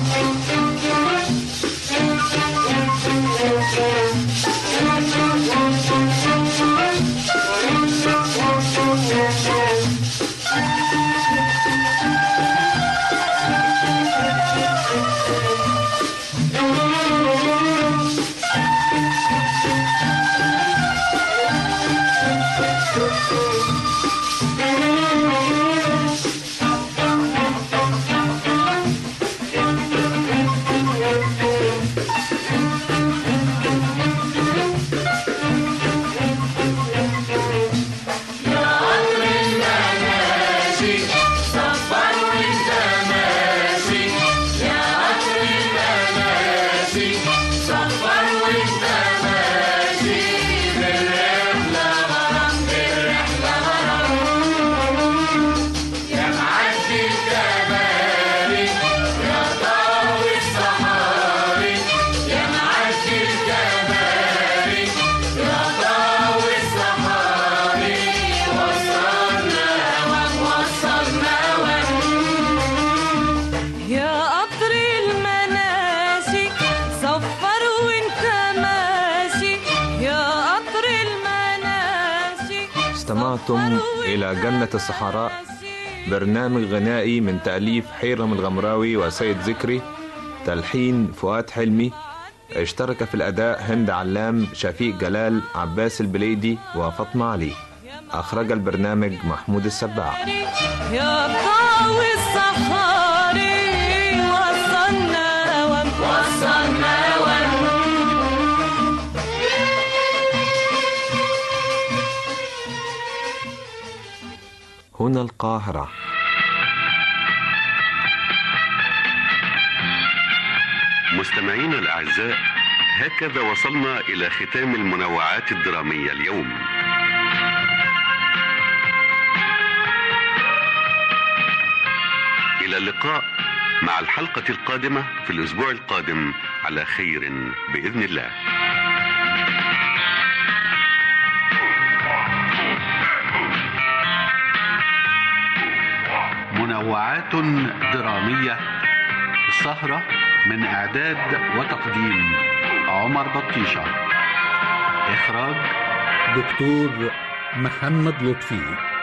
استمعتم إلى جنة الصحراء برنامج غنائي من تأليف حيرم الغمراوي وسيد ذكري تلحين فؤاد حلمي اشترك في الأداء هند علام شفيق جلال عباس البليدي وفاطمة علي أخرج البرنامج محمود السباع
يا طاوي الصحاري
من القاهرة
مستمعينا الأعزاء هكذا وصلنا إلى ختام المنوعات الدرامية اليوم إلى اللقاء مع الحلقة القادمة في الأسبوع القادم على خير بإذن الله
منوعات درامية سهرة من إعداد وتقديم عمر بطيشة إخراج
دكتور محمد لطفي